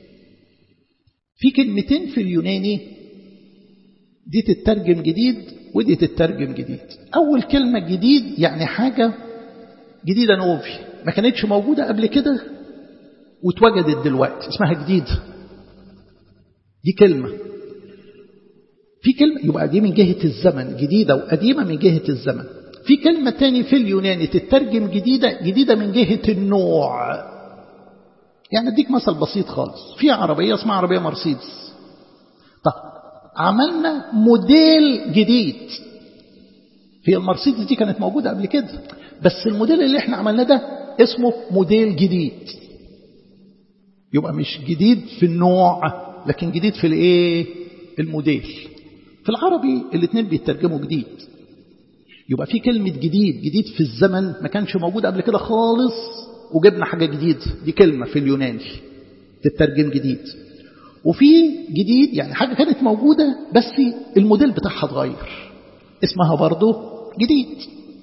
في كلمتين في اليوناني دي تترجم جديد ودي تترجم جديد أول كلمة جديد يعني حاجة جديدة نوفي ما كانتش موجودة قبل كده واتوجدت دلوقتي اسمها جديد دي كلمة في كلمة يبقى دي من جهة الزمن جديدة وقديمة من جهة الزمن في كلمة تاني في اليوناني تترجم جديدة جديدة من جهة النوع يعني اديك مثل بسيط خالص في عربية اسمها عربية مرسيدس طب عملنا موديل جديد هي المرسيدس دي كانت موجودة قبل كده بس الموديل اللي احنا عملناه ده اسمه موديل جديد يبقى مش جديد في النوع لكن جديد في الايه الموديل في العربي الاثنين بيترجموا جديد يبقى في كلمة جديد جديد في الزمن ما كانش موجود قبل كده خالص وجبنا حاجة جديد دي كلمة في اليوناني تترجم جديد وفي جديد يعني حاجة كانت موجودة بس الموديل بتاعها اتغير اسمها برضه جديد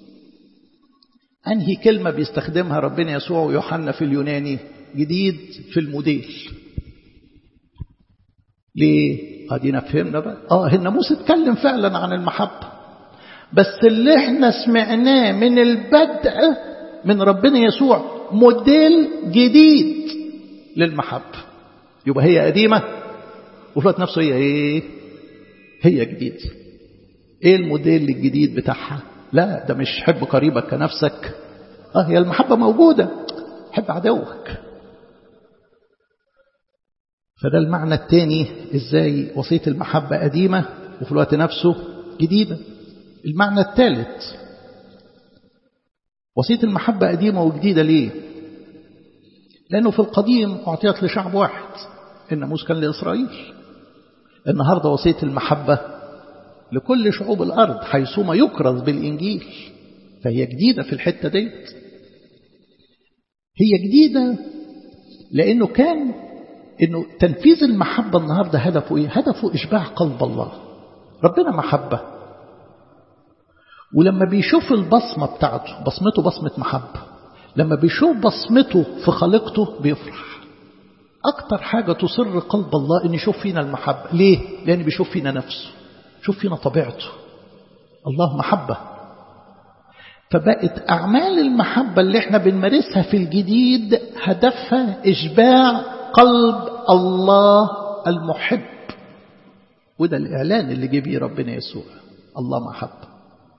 أنهي كلمة بيستخدمها ربنا يسوع ويوحنا في اليوناني جديد في الموديل ليه؟ ادينا فهمنا بقى اه الناموس اتكلم فعلا عن المحبة بس اللي احنا سمعناه من البدء من ربنا يسوع موديل جديد للمحبة يبقى هي قديمة وفي الوقت نفسه هي ايه هي جديد ايه الموديل الجديد بتاعها لا ده مش حب قريبك كنفسك اه هي المحبة موجودة حب عدوك فده المعنى الثاني ازاي وصية المحبة قديمة وفي الوقت نفسه جديدة المعنى الثالث وصية المحبة قديمة وجديدة ليه لأنه في القديم أعطيت لشعب واحد الناموس كان لإسرائيل النهاردة وصية المحبة لكل شعوب الأرض حيثما يكرز بالإنجيل فهي جديدة في الحتة ديت هي جديدة لأنه كان إنه تنفيذ المحبة النهاردة هدفه إيه؟ هدفه إشباع قلب الله ربنا محبة ولما بيشوف البصمة بتاعته بصمته بصمة محبة لما بيشوف بصمته في خليقته بيفرح أكتر حاجة تصر قلب الله إن يشوف فينا المحبة ليه؟ لأن بيشوف فينا نفسه شوف فينا طبيعته الله محبة فبقت أعمال المحبة اللي احنا بنمارسها في الجديد هدفها إشباع قلب الله المحب وده الإعلان اللي جه بيه ربنا يسوع الله محبة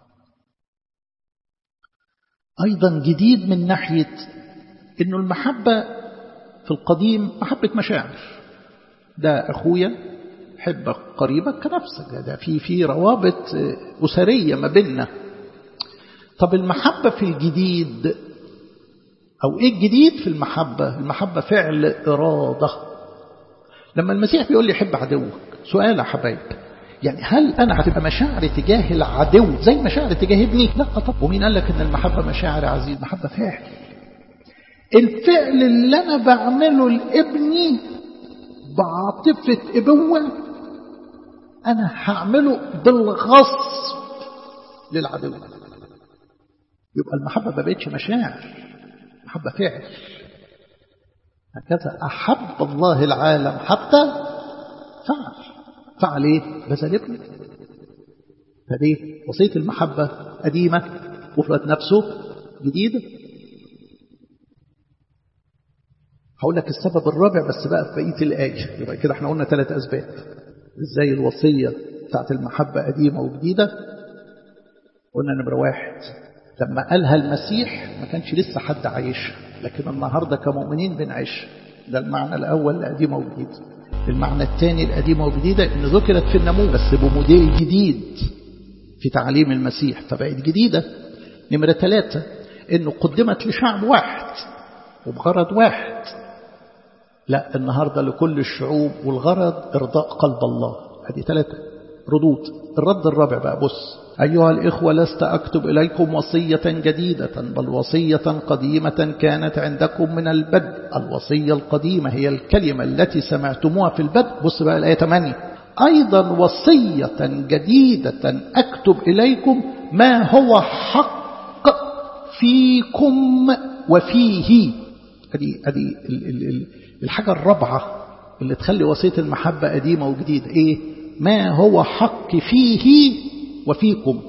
أيضا جديد من ناحية أنه المحبة في القديم محبة مشاعر ده أخويا حب قريبك كنفسك ده في في روابط أسرية ما بيننا طب المحبة في الجديد أو إيه الجديد في المحبة المحبة فعل إرادة لما المسيح بيقول لي حب عدوك سؤال يا حبايب يعني هل أنا هتبقى مشاعري تجاه العدو زي مشاعري تجاه ابني لا طب ومين قال لك أن المحبة مشاعر عزيز محبة فعل الفعل اللي أنا بعمله لابني بعاطفة إبوة أنا هعمله بالغصب للعدو يبقى المحبة ما بقتش مشاعر محبة فعل هكذا أحب الله العالم حتى فعل فعل إيه؟ بذل ابنه فدي وصية المحبة قديمة وفرد نفسه جديدة هقول لك السبب الرابع بس بقى في بقية الآية يبقى كده احنا قلنا ثلاث أسباب ازاي الوصية بتاعت المحبة قديمة وجديدة قلنا نمرة واحد لما قالها المسيح ما كانش لسه حد عايشها لكن النهاردة كمؤمنين بنعيش ده المعنى الأول القديمة وجديدة المعنى الثاني القديمة وجديدة إن ذكرت في الناموس بس بموديل جديد في تعليم المسيح فبقت جديدة نمرة ثلاثة إنه قدمت لشعب واحد وبغرض واحد لا النهاردة لكل الشعوب والغرض إرضاء قلب الله هذه ثلاثة ردود الرد الرابع بقى بص أيها الإخوة لست أكتب إليكم وصية جديدة بل وصية قديمة كانت عندكم من البدء الوصية القديمة هي الكلمة التي سمعتموها في البدء بص بقى الآية 8 أيضا وصية جديدة أكتب إليكم ما هو حق فيكم وفيه هذه هذه الحاجة الرابعة اللي تخلي وصية المحبة قديمة وجديدة إيه ما هو حق فيه وفيكم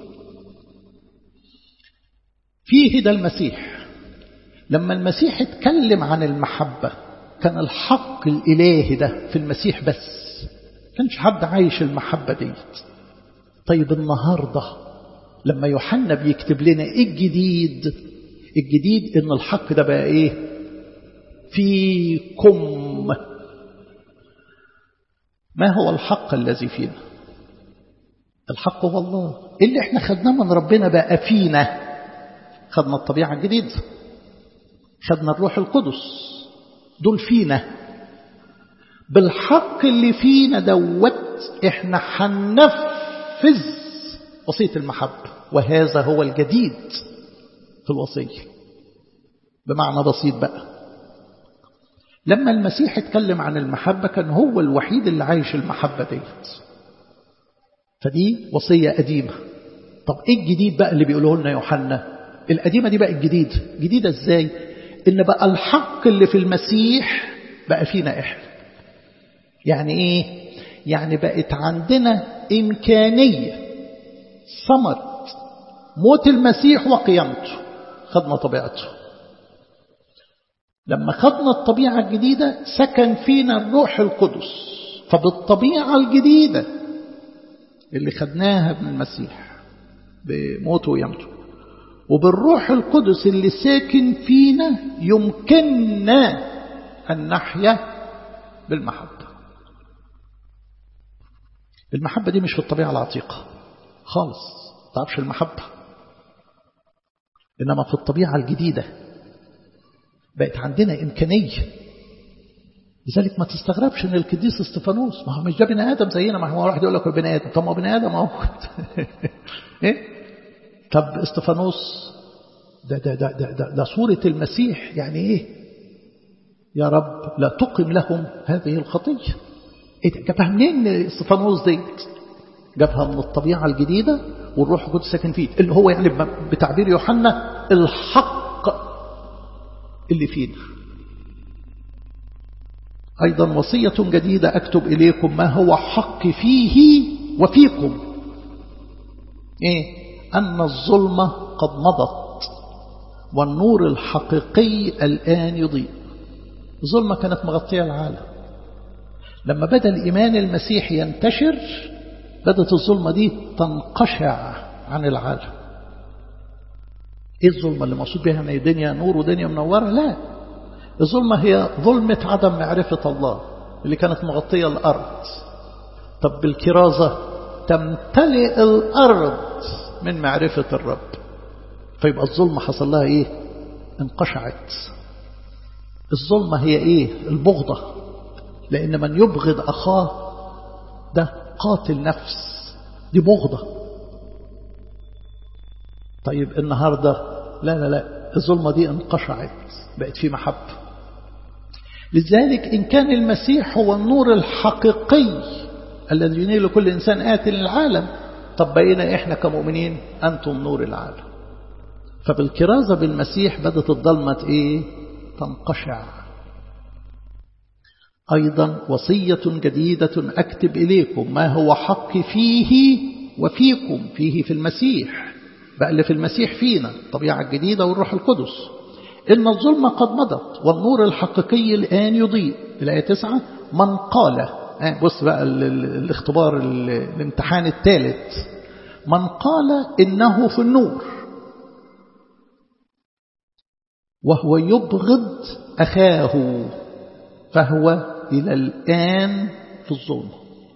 فيه ده المسيح لما المسيح اتكلم عن المحبة كان الحق الإلهي ده في المسيح بس كانش حد عايش المحبة ديت طيب النهاردة لما يوحنا بيكتب لنا ايه الجديد الجديد ان الحق ده بقى ايه فيكم ما هو الحق الذي فينا الحق هو الله اللي احنا خدناه من ربنا بقى فينا خدنا الطبيعة الجديدة خدنا الروح القدس دول فينا بالحق اللي فينا دوت احنا هننفذ وصية المحبة وهذا هو الجديد في الوصية بمعنى بسيط بقى لما المسيح اتكلم عن المحبة كان هو الوحيد اللي عايش المحبة ديت فدي وصية قديمة طب ايه الجديد بقى اللي بيقوله لنا يوحنا القديمة دي بقى الجديد جديدة ازاي ان بقى الحق اللي في المسيح بقى فينا احنا يعني ايه يعني بقت عندنا امكانية ثمرة موت المسيح وقيامته خدنا طبيعته لما خدنا الطبيعة الجديدة سكن فينا الروح القدس فبالطبيعة الجديدة اللي خدناها من المسيح بموته وقيامته وبالروح القدس اللي ساكن فينا يمكننا أن نحيا بالمحبة المحبة دي مش في الطبيعة العتيقة خالص تعرفش المحبة إنما في الطبيعة الجديدة بقت عندنا إمكانية لذلك ما تستغربش ان القديس استفانوس ما هو مش ده بني ادم زينا ما هو واحد يقول لك بني ادم طب ما هو بني ادم اهو ايه طب استفانوس ده ده ده ده, ده, ده صورة المسيح يعني ايه يا رب لا تقم لهم هذه الخطية ايه ده جابها منين استفانوس ديت جابها من الطبيعة الجديدة والروح القدس ساكن فيه اللي هو يعني بتعبير يوحنا الحق اللي فينا أيضا وصية جديدة أكتب إليكم ما هو حق فيه وفيكم إيه؟ أن الظلمة قد مضت والنور الحقيقي الآن يضيء الظلمة كانت مغطية العالم لما بدأ الإيمان المسيحي ينتشر بدأت الظلمة دي تنقشع عن العالم إيه الظلمة اللي مقصود بها أن الدنيا نور ودنيا منورة لا الظلمة هي ظلمة عدم معرفة الله اللي كانت مغطية الأرض طب بالكرازة تمتلئ الأرض من معرفة الرب فيبقى الظلمة حصل لها إيه انقشعت الظلمة هي إيه البغضة لأن من يبغض أخاه ده قاتل نفس دي بغضة طيب النهاردة لا لا لا الظلمة دي انقشعت بقت في محبة لذلك إن كان المسيح هو النور الحقيقي الذي ينيل كل إنسان آت للعالم طب بقينا إحنا كمؤمنين أنتم نور العالم فبالكرازة بالمسيح بدت الضلمة إيه تنقشع أيضا وصية جديدة أكتب إليكم ما هو حق فيه وفيكم فيه في المسيح بقى اللي في المسيح فينا الطبيعة الجديدة والروح القدس إن الظلمة قد مضت والنور الحقيقي الآن يضيء الآية تسعة من قال بص بقى الاختبار الامتحان الثالث من قال إنه في النور وهو يبغض أخاه فهو إلى الآن في الظلم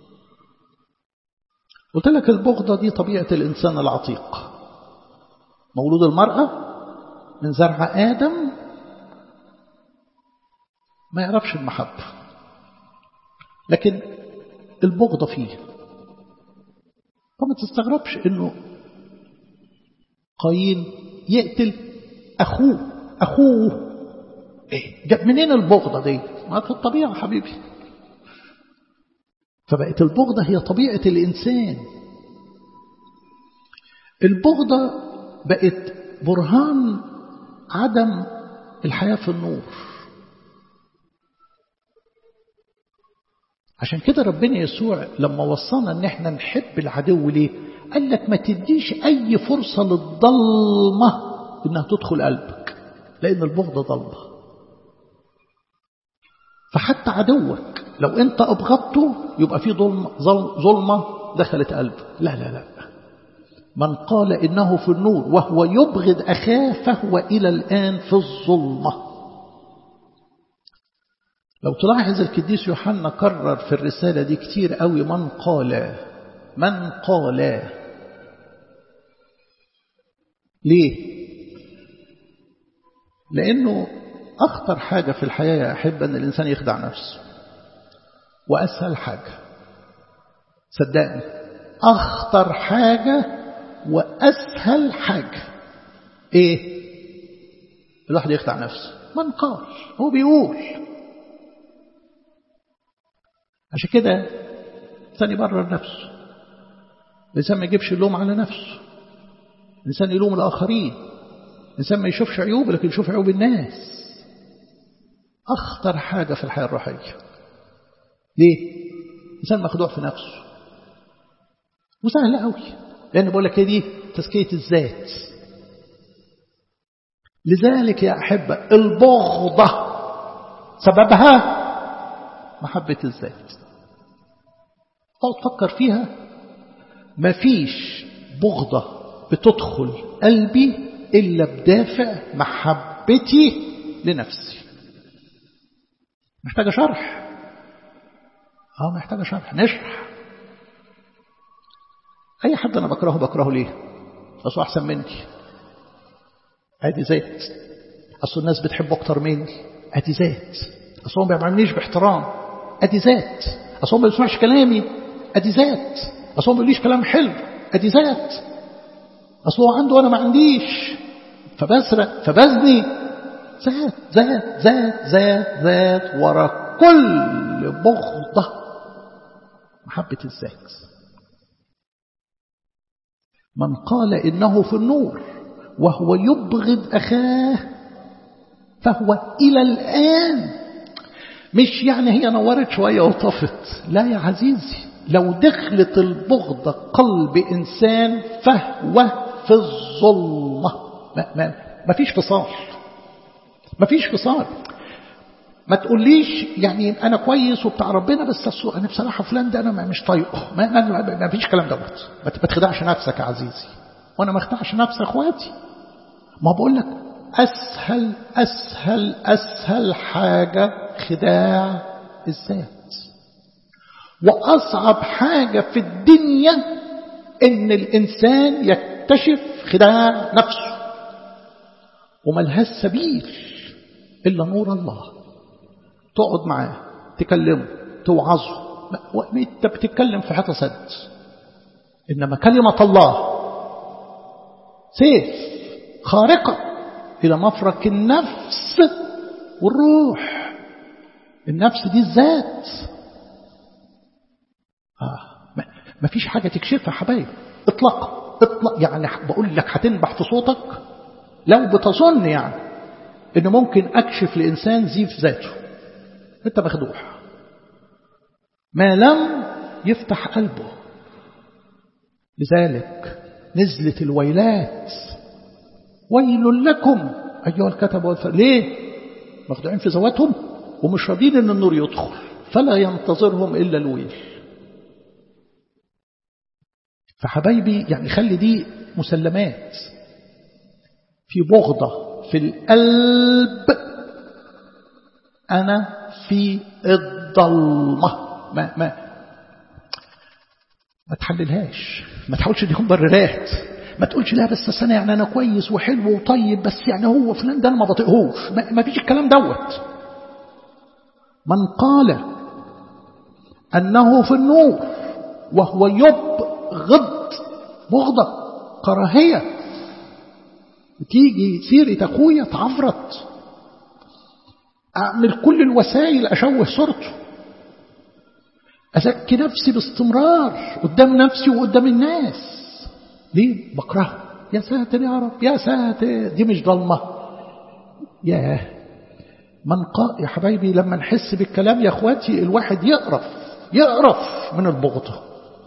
قلت لك البغضة دي طبيعة الإنسان العتيق مولود المرأة من زرع آدم ما يعرفش المحبة لكن البغضة فيه فما تستغربش انه قايين يقتل اخوه اخوه ايه جاب منين البغضة دي ما في الطبيعة حبيبي فبقت البغضة هي طبيعة الإنسان البغضة بقت برهان عدم الحياة في النور عشان كده ربنا يسوع لما وصانا ان احنا نحب العدو ليه قال لك ما تديش اي فرصة للضلمة انها تدخل قلبك لان البغضة ضلمة فحتى عدوك لو انت ابغضته يبقى في ظلم ظلمة دخلت قلبك لا لا لا من قال إنه في النور وهو يبغض أخاه فهو إلى الآن في الظلمة لو تلاحظ القديس يوحنا كرر في الرسالة دي كتير قوي من قال من قال ليه لأنه أخطر حاجة في الحياة يا أحب أن الإنسان يخدع نفسه وأسهل حاجة صدقني أخطر حاجة وأسهل حاجة إيه الواحد يخدع نفسه من قال هو بيقول عشان كده الإنسان يبرر نفسه الإنسان ما يجيبش اللوم على نفسه الإنسان يلوم الآخرين الإنسان ما يشوفش عيوب لكن يشوف عيوب الناس أخطر حاجة في الحياة الروحية ليه؟ الإنسان مخدوع في نفسه وسهل قوي لأن بقول لك دي تزكية الذات لذلك يا أحبة البغضة سببها محبة الذات تقعد تفكر فيها مفيش بغضة بتدخل قلبي إلا بدافع محبتي لنفسي محتاجة شرح اه محتاجة شرح نشرح أي حد أنا بكرهه بكرهه ليه أصله أحسن مني أدي ذات أصل الناس بتحبه أكتر مني أدي ذات أصل هو ما بيعملنيش باحترام أدي ذات أصل هو ما بيسمعش كلامي أدي ذات أصل هو ما بيقوليش كلام حلو أدي ذات أصل هو عنده وأنا ما عنديش فبسرق فبزني ذات ذات ذات ذات ذات ورا كل بغضة محبة الذات من قال إنه في النور وهو يبغض أخاه فهو إلى الآن مش يعني هي نورت شوية وطفت لا يا عزيزي لو دخلت البغضة قلب إنسان فهو في الظلمة ما, ما, ما فيش فصال ما فيش فصال ما تقوليش يعني أنا كويس وبتاع ربنا بس أنا بصراحة فلان ده أنا مش طايقه ما, ما, ما فيش كلام دوت ما تخدعش نفسك يا عزيزي وأنا ما اخدعش نفس أخواتي ما بقول لك أسهل أسهل أسهل حاجة خداع الذات وأصعب حاجة في الدنيا إن الإنسان يكتشف خداع نفسه وملهاش سبيل إلا نور الله تقعد معاه تكلمه توعظه انت بتتكلم في حته سد انما كلمه الله سيف خارقه الى مفرق النفس والروح النفس دي الذات آه. ما فيش حاجه تكشفها حبايب اطلاقا اطلق يعني بقول لك هتنبح في صوتك لو بتظن يعني ان ممكن اكشف لانسان زيف ذاته انت مخدوع ما لم يفتح قلبه لذلك نزلت الويلات ويل لكم أيها الكتب والفر ليه مخدوعين في ذواتهم ومش راضين ان النور يدخل فلا ينتظرهم إلا الويل فحبايبي يعني خلي دي مسلمات في بغضة في القلب أنا في الضلمة ما ما ما تحللهاش ما تحاولش دي مبررات ما تقولش لا بس انا يعني انا كويس وحلو وطيب بس يعني هو فلان ده انا ما بطيقهوش ما, ما فيش الكلام دوت من قال انه في النور وهو يبغض بغضة كراهية تيجي سيرة أخويا تعفرت أعمل كل الوسائل أشوه صورته أزكي نفسي باستمرار قدام نفسي وقدام الناس ليه بكرهه يا ساتر يا رب يا ساتر دي مش ضلمة ياه من قا يا حبايبي لما نحس بالكلام يا اخواتي الواحد يقرف يقرف من البغضة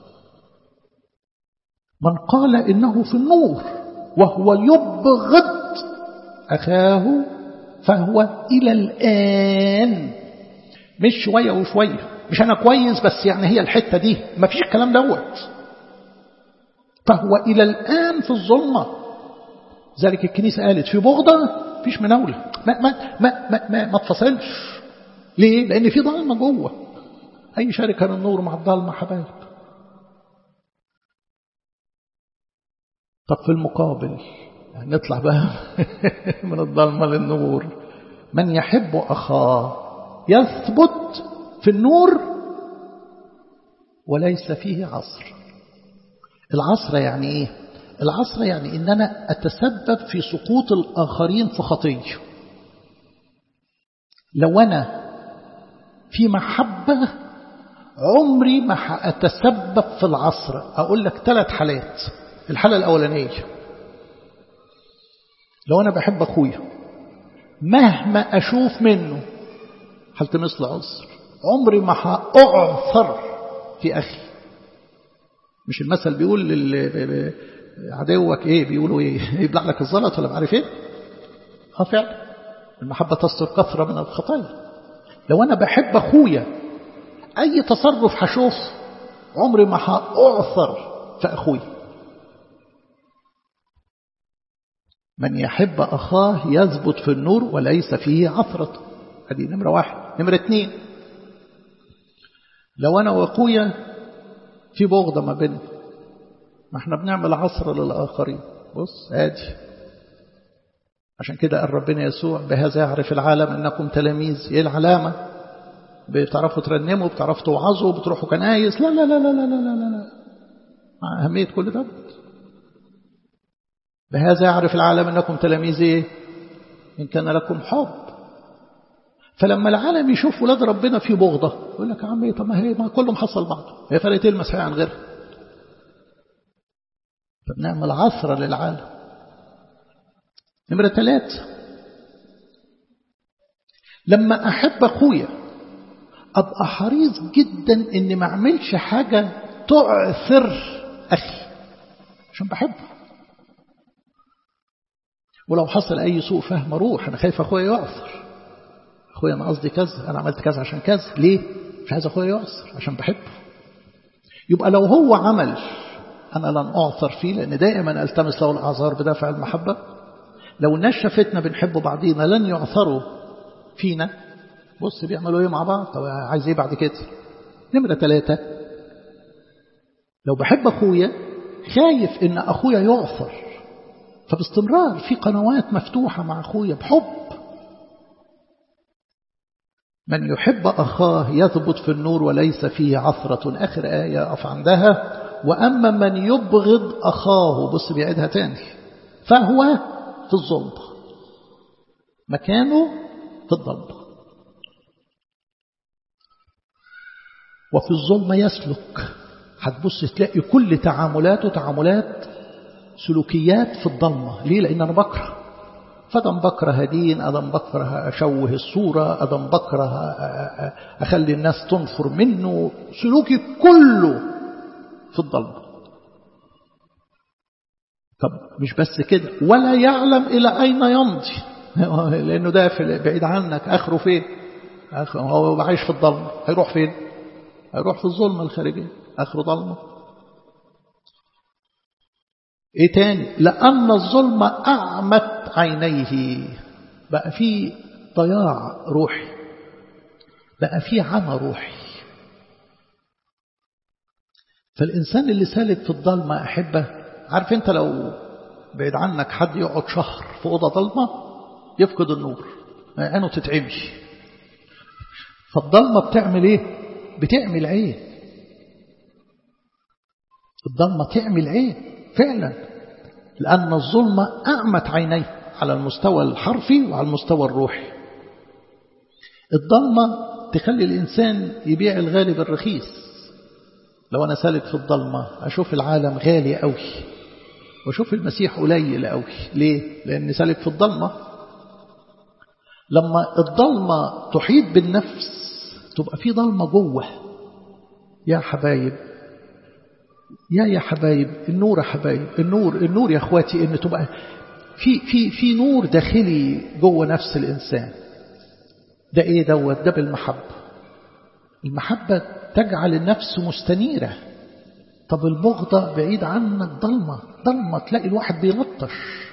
من قال إنه في النور وهو يبغض أخاه فهو إلى الآن مش شوية وشوية مش أنا كويس بس يعني هي الحتة دي ما فيش الكلام دوت فهو إلى الآن في الظلمة ذلك الكنيسة قالت في بغضة فيش مناولة ما, ما, ما, ما, ما, ما تفصلش ليه؟ لأن في ضلمة جوه أي شركة للنور مع الضلمة حبايب طب في المقابل يعني نطلع بقى من الظلمة للنور من يحب أخاه يثبت في النور وليس فيه عصر العصر يعني إيه العصر يعني إن أنا أتسبب في سقوط الآخرين في خطية لو أنا في محبة عمري ما هأتسبب في العصر أقول لك ثلاث حالات الحالة الأولانية لو أنا بحب أخويا مهما أشوف منه هلتمس له عذر عمري ما هأعثر في أخي مش المثل بيقول عدوك ايه بيقولوا ايه يبلع لك الزلط ولا بعرف ايه اه فعلا المحبة تستر كثرة من الخطايا لو أنا بحب أخويا أي تصرف هشوف عمري ما هأعثر في أخويا من يحب أخاه يثبت في النور وليس فيه عثرة هذه نمرة واحد نمرة اثنين لو أنا وأخويا في بغضة ما بيننا ما احنا بنعمل عصر للآخرين بص ادي عشان كده قال ربنا يسوع بهذا يعرف العالم أنكم تلاميذ ايه العلامة بتعرفوا ترنموا بتعرفوا توعظوا بتروحوا كنايس لا لا لا لا لا لا لا لا مع أهمية كل ده بهذا يعرف العالم أنكم تلاميذ ايه إن كان لكم حب فلما العالم يشوف ولاد ربنا في بغضة يقول لك يا عم طب ما هي ما كله محصل بعضه هي فرقت المسيح عن غيرها فبنعمل عثرة للعالم نمرة ثلاثة لما أحب أخويا أبقى حريص جدا إني ما أعملش حاجة تعثر أخي عشان بحبه ولو حصل أي سوء فهم أروح أنا خايف أخويا يعثر أخويا أنا قصدي كذا أنا عملت كذا عشان كذا ليه؟ مش عايز أخويا يعثر عشان بحبه يبقى لو هو عمل أنا لن أعثر فيه لأن دائما ألتمس له الأعذار بدافع المحبة لو الناس شافتنا بنحب بعضينا لن يعثروا فينا بص بيعملوا ايه مع بعض طب عايز ايه بعد كده نمرة ثلاثة لو بحب أخويا خايف إن أخويا يعثر فباستمرار في قنوات مفتوحة مع أخويا بحب من يحب أخاه يثبت في النور وليس فيه عثرة آخر آية أقف عندها وأما من يبغض أخاه بص بيعيدها تاني فهو في الظلمة مكانه في الظلمة وفي الظلمة يسلك هتبص تلاقي كل تعاملاته تعاملات سلوكيات في الضلمة ليه لأن أنا بكره فدم بكره دين أدم بكره أشوه الصورة أدم بكره أخلي الناس تنفر منه سلوكي كله في الضلمة طب مش بس كده ولا يعلم إلى أين يمضي لأنه ده بعيد عنك آخره فين هو عايش في الضلمة هيروح فين هيروح في الظلمة الخارجية آخره ضلمة ايه تاني لأن الظلمة أعمت عينيه بقى في ضياع روحي بقى في عمى روحي فالإنسان اللي سالك في الضلمة أحبه عارف أنت لو بعيد عنك حد يقعد شهر في أوضة ضلمة يفقد النور عينه تتعمي فالضلمة بتعمل ايه بتعمل عين الضلمة تعمل عين فعلا لأن الظلمة أعمت عينيه على المستوى الحرفي وعلى المستوى الروحي الضلمة تخلي الإنسان يبيع الغالي بالرخيص لو أنا سالك في الضلمة أشوف العالم غالي قوي وأشوف المسيح قليل قوي ليه؟ لأن سالك في الضلمة لما الضلمة تحيط بالنفس تبقى في ضلمة جوه يا حبايب يا يا حبايب النور يا حبايب النور النور يا اخواتي ان تبقى في في في نور داخلي جوه نفس الانسان ده ايه دوت ده بالمحبه المحبه تجعل النفس مستنيره طب البغضه بعيد عنك ضلمه ضلمه تلاقي الواحد بيلطش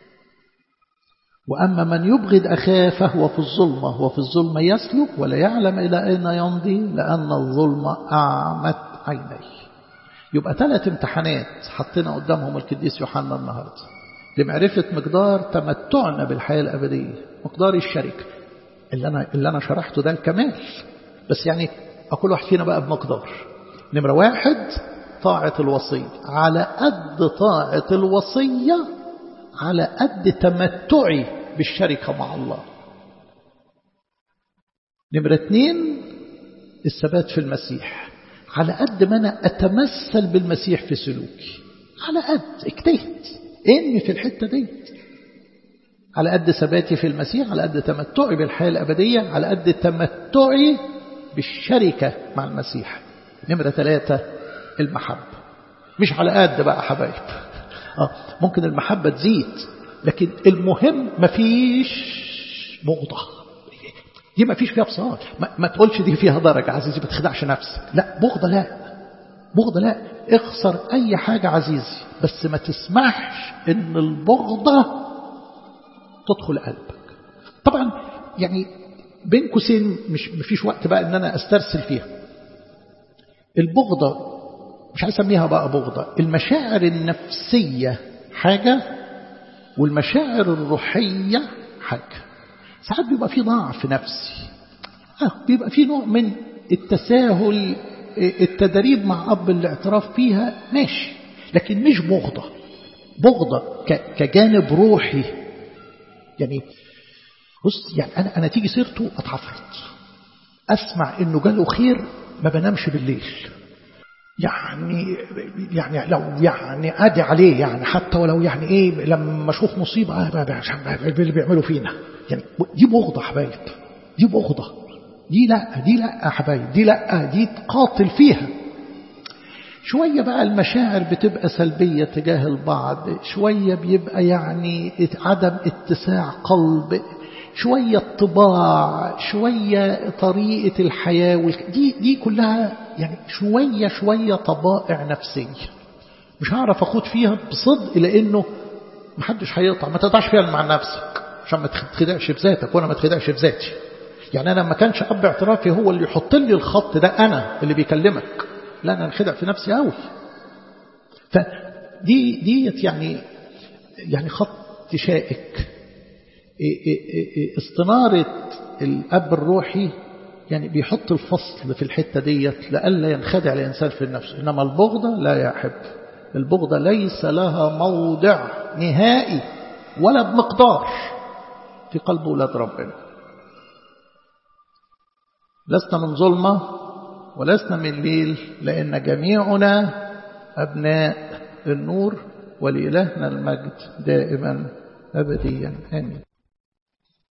وأما من يبغض أخاه فهو في الظلمة وفي الظلمة يسلك ولا يعلم إلى أين يمضي لأن الظلمة أعمت عينيه يبقى ثلاث امتحانات حطينا قدامهم القديس يوحنا النهاردة لمعرفة مقدار تمتعنا بالحياة الأبدية مقدار الشركة اللي أنا, اللي أنا شرحته ده الكمال بس يعني أقول واحد فينا بقى بمقدار نمرة واحد طاعة الوصية على قد طاعة الوصية على قد تمتعي بالشركة مع الله نمرة اثنين الثبات في المسيح على قد ما أنا أتمثل بالمسيح في سلوكي على قد اجتهد انمي في الحتة دي على قد ثباتي في المسيح على قد تمتعي بالحياة الأبدية على قد تمتعي بالشركة مع المسيح نمرة ثلاثة المحبة مش على قد بقى حبايب آه ممكن المحبة تزيد لكن المهم مفيش بغضة دي ما فيش فيها بصار ما, ما تقولش دي فيها درجة عزيزي ما تخدعش نفسك لا بغضة لا بغضة لا اخسر أي حاجة عزيزي بس ما تسمحش ان البغضة تدخل قلبك طبعا يعني بين قوسين مش مفيش وقت بقى ان انا استرسل فيها البغضة مش عايز اسميها بقى بغضة المشاعر النفسية حاجة والمشاعر الروحية حاجة ساعات بيبقى في ضعف نفسي آه بيبقى في نوع من التساهل التدريب مع أب الاعتراف فيها ماشي لكن مش بغضة بغضة كجانب روحي يعني بص يعني أنا, أنا تيجي سيرته أتعفرت أسمع إنه جاله خير ما بنامش بالليل يعني يعني لو يعني ادي عليه يعني حتى ولو يعني ايه لما اشوف مصيبه آه اللي بيعملوا فينا يعني دي بغضه حبايب دي بغضه دي لا دي لا يا حبايب دي لا دي تقاتل فيها شوية بقى المشاعر بتبقى سلبية تجاه البعض شوية بيبقى يعني عدم اتساع قلب شوية طباع شوية طريقة الحياة دي, دي كلها يعني شوية شوية طبائع نفسية مش هعرف أخد فيها بصدق لأنه محدش هيقطع ما تقطعش فيها مع نفسك عشان ما تخدعش بذاتك وأنا ما تخدعش بذاتي يعني أنا ما كانش أب اعترافي هو اللي يحط لي الخط ده أنا اللي بيكلمك لا أنا انخدع في نفسي أوي فدي ديت يعني يعني خط شائك استنارة الأب الروحي يعني بيحط الفصل في الحتة ديت لألا ينخدع الإنسان في النفس إنما البغضة لا يحب البغضة ليس لها موضع نهائي ولا بمقدار في قلب أولاد ربنا لسنا من ظلمة ولسنا من ليل لأن جميعنا أبناء النور ولإلهنا المجد دائما أبديا آمين